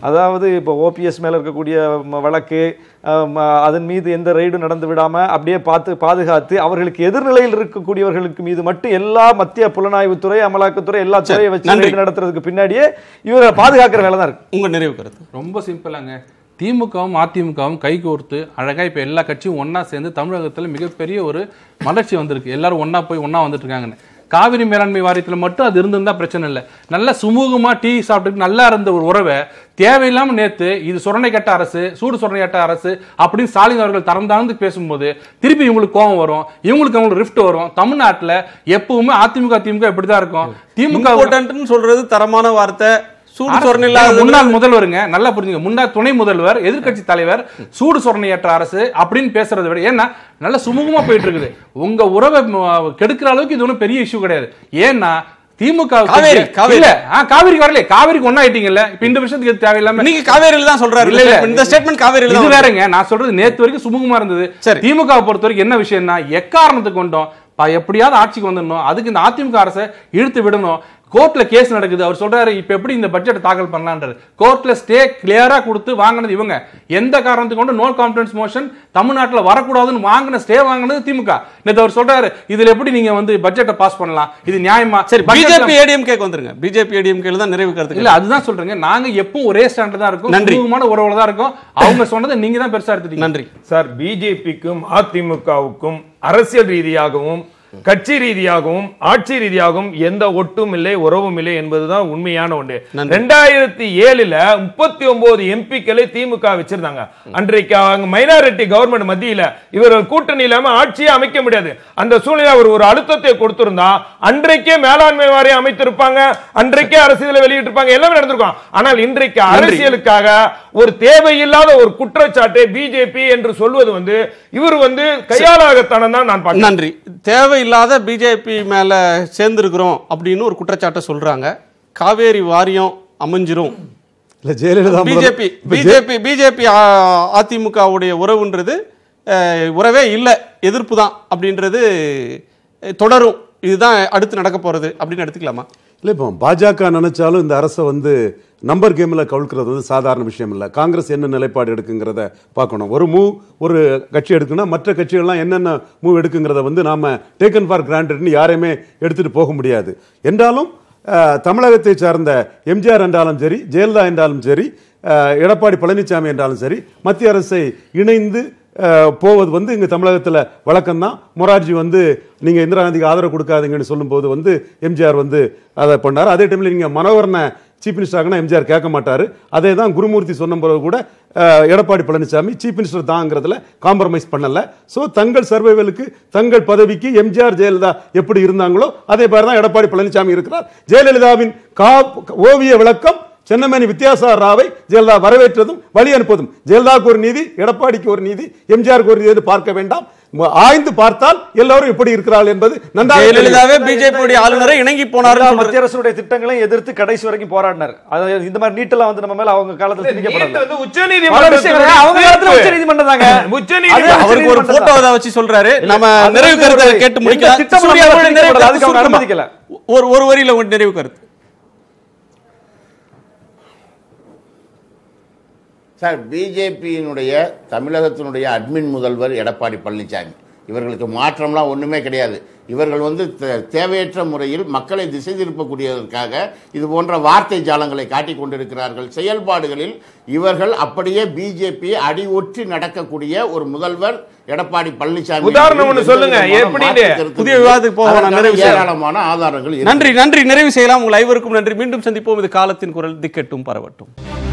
அதாவது இப்போ ஓபிஎஸ் மேல இருக்கக்கூடிய ம- வழக்கு அஹ், ம- அதன் மீது எந்த ரெய்டும் நடந்து விடாம அப்படியே பார்த்து பாதுகாத்து அவர்களுக்கு எதிர்நிலையில் இருக்கக்கூடியவர்களுக்கு மீது மட்டும் எல்லா மத்திய புலனாய்வுத்துறை அமலாக்கத்துறை எல்லா துறையை வச்சு நன்றி. raid நடத்துறதுக்கு பின்னாடியே இவரை பாதுகாக்கிற வேலை தான் இருக்கு உங்க நிறைவு கருத்து ரொம்ப சிம்பிளாங்க திமுகவும் அதிமுகவும் கைகோர்த்து அழகா இப்ப எல்லா கட்சியும் ஒண்ணா சேர்ந்து தமிழகத்துல மிகப்பெரிய ஒரு வளர்ச்சி வந்திருக்கு எல்லாரும் ஒண்ணா போய் ஒண்ணா வந்துட்டு இருக்காங்கன்னு காவிரி மேலாண்மை வாரியத்துல மட்டும் அது இருந்திருந்தா பிரச்சனை இல்லை நல்லா சுமூகமா டீ சாப்பிட்டு நல்லா இருந்த ஒரு உறவை தேவையில்லாம நேத்து இது சுரணை கட்ட அரசு சூடு சுரணை கட்ட அரசு அப்படின்னு ஸ்டாலின் அவர்கள் தரந்தாழ்ந்து பேசும்போது திருப்பி இவங்களுக்கு கோபம் வரும் இவங்களுக்கு அவங்களுக்கு ரிஃப்ட் வரும் தமிழ்நாட்டுல எப்பவுமே அதிமுக திமுக இப்படிதான் இருக்கும் திமுக இம்பார்ட்டன்ட்னு சொல்றது தரமான வார்த்தை சூடு சொரணை அரசு- இல்லாத முன்னாள் முதல்வருங்க நல்லா புரிஞ்சுங்க முன்னாள் துணை முதல்வர் எதிர்க்கட்சி தலைவர் சூடு சொரணையற்ற அரசு அப்படின்னு பேசுறதை விட ஏன்னா நல்ல சுமூகமா போயிட்டு இருக்குது உங்க உறவை ம, கெடுக்கிற அளவுக்கு இது ஒன்றும் பெரிய இஷ்யூ கிடையாது ஏன்னா திமுக வுக்கு- காவேரி, காவேரி. இல்ல ஆ, காவிரிக்கு வரல காவிரிக்கு ஒண்ணா ஆயிட்டீங்கல்ல இப்ப இந்த விஷயத்துக்கு இது தேவையில்லாம நீங்க காவேரியில தான் சொல்றாரு இல்ல, இல்ல. இந்த ஸ்டேட்மெண்ட் காவேரியில இது தான் வருது. வேறங்க நான் சொல்றது நேத்து வரைக்கும் சுமூகமா இருந்தது சரி. திமுக வை பொறுத்த வரைக்கும் என்ன விஷயம்னா எக்காரணத்துக்கு கொண்டோம் ப- எப்படியாவது ஆட்சிக்கு வந்துடணும் அதுக்கு இந்த அதிமுக அரசை இழுத்து விடணும் கோர்ட்ல கேஸ் நடக்குது அவர் சொல்றாரு இப்ப எப்படி இந்த பட்ஜெட் தாக்கல் பண்ணலான்றது கோர்ட்ல ஸ்டே கிளியரா கொடுத்து வாங்கினது இவங்க எந்த காரணத்துக்கு கொண்டு நோ கான்பிடன்ஸ் மோஷன் தமிழ்நாட்டுல வரக்கூடாதுன்னு வாங்கின ஸ்டே வாங்கினது திமுக நேத்து அவர் சொல்றாரு இதுல எப்படி நீங்க வந்து பட்ஜெட்டை பாஸ் பண்ணலாம் இது நியாயமா சரி budget ல- பிஜேபி ஏடிஎம்கேக்கு வந்துருங்க பிஜேபி ஏடிஎம்கேல தான் நிறைவு கருத்து இல்ல அதுதான் சொல்றேங்க நாங்க எப்பவும் ஒரே ஸ்டாண்ட் தான் இருக்கும் நன்றி. சுமூகமான உறவுல தான் இருக்கும் அவங்க சொன்னதை நீங்க தான் பெருசா எடுத்துட்டீங்க நன்றி சார் பிஜேபிக்கும் அதிமுகவுக்கும் அரசியல் ரீதியாகவும் கட்சி ரீதியாகவும் ஆட்சி ரீதியாகவும் எந்த ஒட்டும் இல்லை உறவும் இல்லை என்பதுதான் உண்மையான ஒன்று ரெண்டாயிரத்தி ஏழுல முப்பத்தி ஒன்பது எம்பிக்களை திமுக வச்சிருந்தாங்க அன்றைக்கு அவங்க மைனாரிட்டி கவர்மெண்ட் மத்தியில இவர்கள் கூட்டணி இல்லாம ஆட்சியே அமைக்க முடியாது அந்த சூழ்நிலை அவர் ஒரு அழுத்தத்தை கொடுத்திருந்தா அன்றைக்கே மேலாண்மை வாரியம் அமைத்திருப்பாங்க அன்றைக்கே அரசியலை வெளியிட்டிருப்பாங்க எல்லாமே நடந்திருக்கும் ஆனால் இன்றைக்கு அரசியலுக்காக ஒரு தேவையில்லாத ஒரு குற்றச்சாட்டை பிஜேபி என்று சொல்வது வந்து இவர் வந்து கையாளாகத்தனம் தான் நான் பார்க்கிறேன் நன்றி தேவையில்லாத பிஜேபி மேல சேர்ந்திருக்கிறோம் அப்படின்னு ஒரு குற்றச்சாட்டை சொல்றாங்க காவேரி வாரியம் அமைஞ்சிரும் இல்ல ஜெயலலிதா முதல்ல- பிஜேபி இப்ப ஜெ- பிஜேபி பிஜேபி அதிமுகவுடைய உறவுன்றது அஹ், உறவே இல்லை எதிர்ப்பு தான் அப்படின்றது அஹ், தொடரும் இதுதான் அடுத்து நடக்க போறது அப்படின்னு எடுத்துக்கலாமா இல்லை இப்போ பாஜக நினைச்சாலும் இந்த அரசை வந்து நம்பர் கேமில் கவிழ்க்கிறது வந்து சாதாரண விஷயம் இல்லை காங்கிரஸ் என்ன நிலைப்பாடு எடுக்குங்கிறத பார்க்கணும் ஒரு மூவ் ஒரு கட்சி எடுக்குன்னா மற்ற கட்சிகள்லாம் என்னென்ன மூவ் எடுக்குங்கிறத வந்து நாம டேக்கன் ஃபார் கிராண்டட்னு யாரையுமே எடுத்துட்டு போக முடியாது என்றாலும் அஹ், தமிழகத்தை சார்ந்த எம்ஜிஆர் என்றாலும் சரி ஜெயலலிதா என்றாலும் சரி அஹ், எடப்பாடி பழனிசாமி என்றாலும் சரி மத்திய அரசை இணைந்து அஹ், போவது வந்து இங்கே தமிழகத்தில் வழக்கம்தான் மொரார்ஜி வந்து நீங்கள் இந்திரா காந்திக்கு ஆதரவு கொடுக்காதீங்கன்னு சொல்லும்போது வந்து எம்ஜிஆர் வந்து அதை பண்ணார் அதே டைமில் நீங்கள் மனோகரனை சீஃப் மினிஸ்டராகனா எம்ஜிஆர் கேட்க மாட்டார் அதே தான் குருமூர்த்தி சொன்ன பிறகு கூட அஹ், எடப்பாடி பழனிசாமி சீஃப் மினிஸ்டர் தாங்கிறதுல காம்ப்ரமைஸ் பண்ணல ஸோ தங்கள் சர்வைவலுக்கு தங்கள் பதவிக்கு எம்ஜிஆர் ஜெயலலிதா எப்படி இருந்தாங்களோ அதே மாதிரி தான் எடப்பாடி பழனிசாமி இருக்கிறார் ஜெயலலிதாவின் கா ஓவிய விளக்கம் சென்னமேனி வித்யாசாகர் ராவை ஜெயலலிதா வரவேற்றதும் வழி அனுப்புவதும் ஜெயலலிதாவுக்கு ஒரு நீதி எடப்பாடிக்கு ஒரு நீதி எம்ஜிஆருக்கு ஒரு நீதி என்று பார்க்க வேண்டாம் ம- ஆய்ந்து பார்த்தால் எல்லாரும் எப்படி இருக்கிறார்கள் என்பது நன்றாக தெரியும். ஜெயலலிதாவே பிஜேபியுடைய ஆளுநரை இணங்கி எல்லா போனார் மத்திய அரசுடைய திட்டங்களையும் எதிர்த்து கடைசி வரைக்கும் போராடினார் அது இந்த மாதிரி நீட்டெல்லாம் வந்து நம்ம மேல அவங்க காலத்துல நீட் திணிக்கப்படல வந்து பல உச்சநீதிமன்றத்தினுடைய விஷயங்கள் அவங்க காலத்துல தீர்ப்பு. உச்சநீதிமன்றம் தாங்க உச்சநீதிமன்றம் அது அவருக்கு ஒரு உச்சநீதிமன்றம் போட்டோ தான். அதை வச்சு சொல்றாரு நம்ம அது நிறைவு வந்து கருத்தை ஒரு- கேட்டு எந்த முடிக்கலாம் திட்டமும் சூர்யா, நம்ம உங்களுடைய நிறைவு திணிக்கப்படல. கருத்து அதுக்கு அவங்க சுருக்கமா. அனுமதிக்கல. ஒரு ஒரு வரியில உங்க நிறைவு கருத்து சார் பிஜேபியினுடைய தமிழகத்தினுடைய அட்மின் முதல்வர் எடப்பாடி பழனிசாமி இவர்களுக்கு மாற்றம்லாம் ஒன்றுமே கிடையாது இவர்கள் வந்து தே- தேவையற்ற முறையில் மக்களை திசை திருப்பக்கூடியதற்காக இது போன்ற வார்த்தை ஜாலங்களை காட்டிக் கொண்டிருக்கிறார்கள் செயல்பாடுகளில் இவர்கள் அப்படியே பிஜேபி அடி ஒற்றி நடக்கக்கூடிய ஒரு முதல்வர் எடப்பாடி பழனிசாமி உதாரணம் ஒண்ணு எந்த சொல்லுங்க, விதமான எப்படின்னு? மாற்று கருத்து புதிய விவாதத்துக்கு போக வேணாம், அதற்கான நிறைவு செய்யலாம். ஏராளமான ஆதாரங்கள் இருக்கு. நன்றி நன்றி நிறைவு செய்யலாம் உங்கள் ஐவருக்கும் நன்றி மீண்டும் சந்திப்போம் இது காலத்தின் குரல் திக்கெட்டும் பரவட்டும்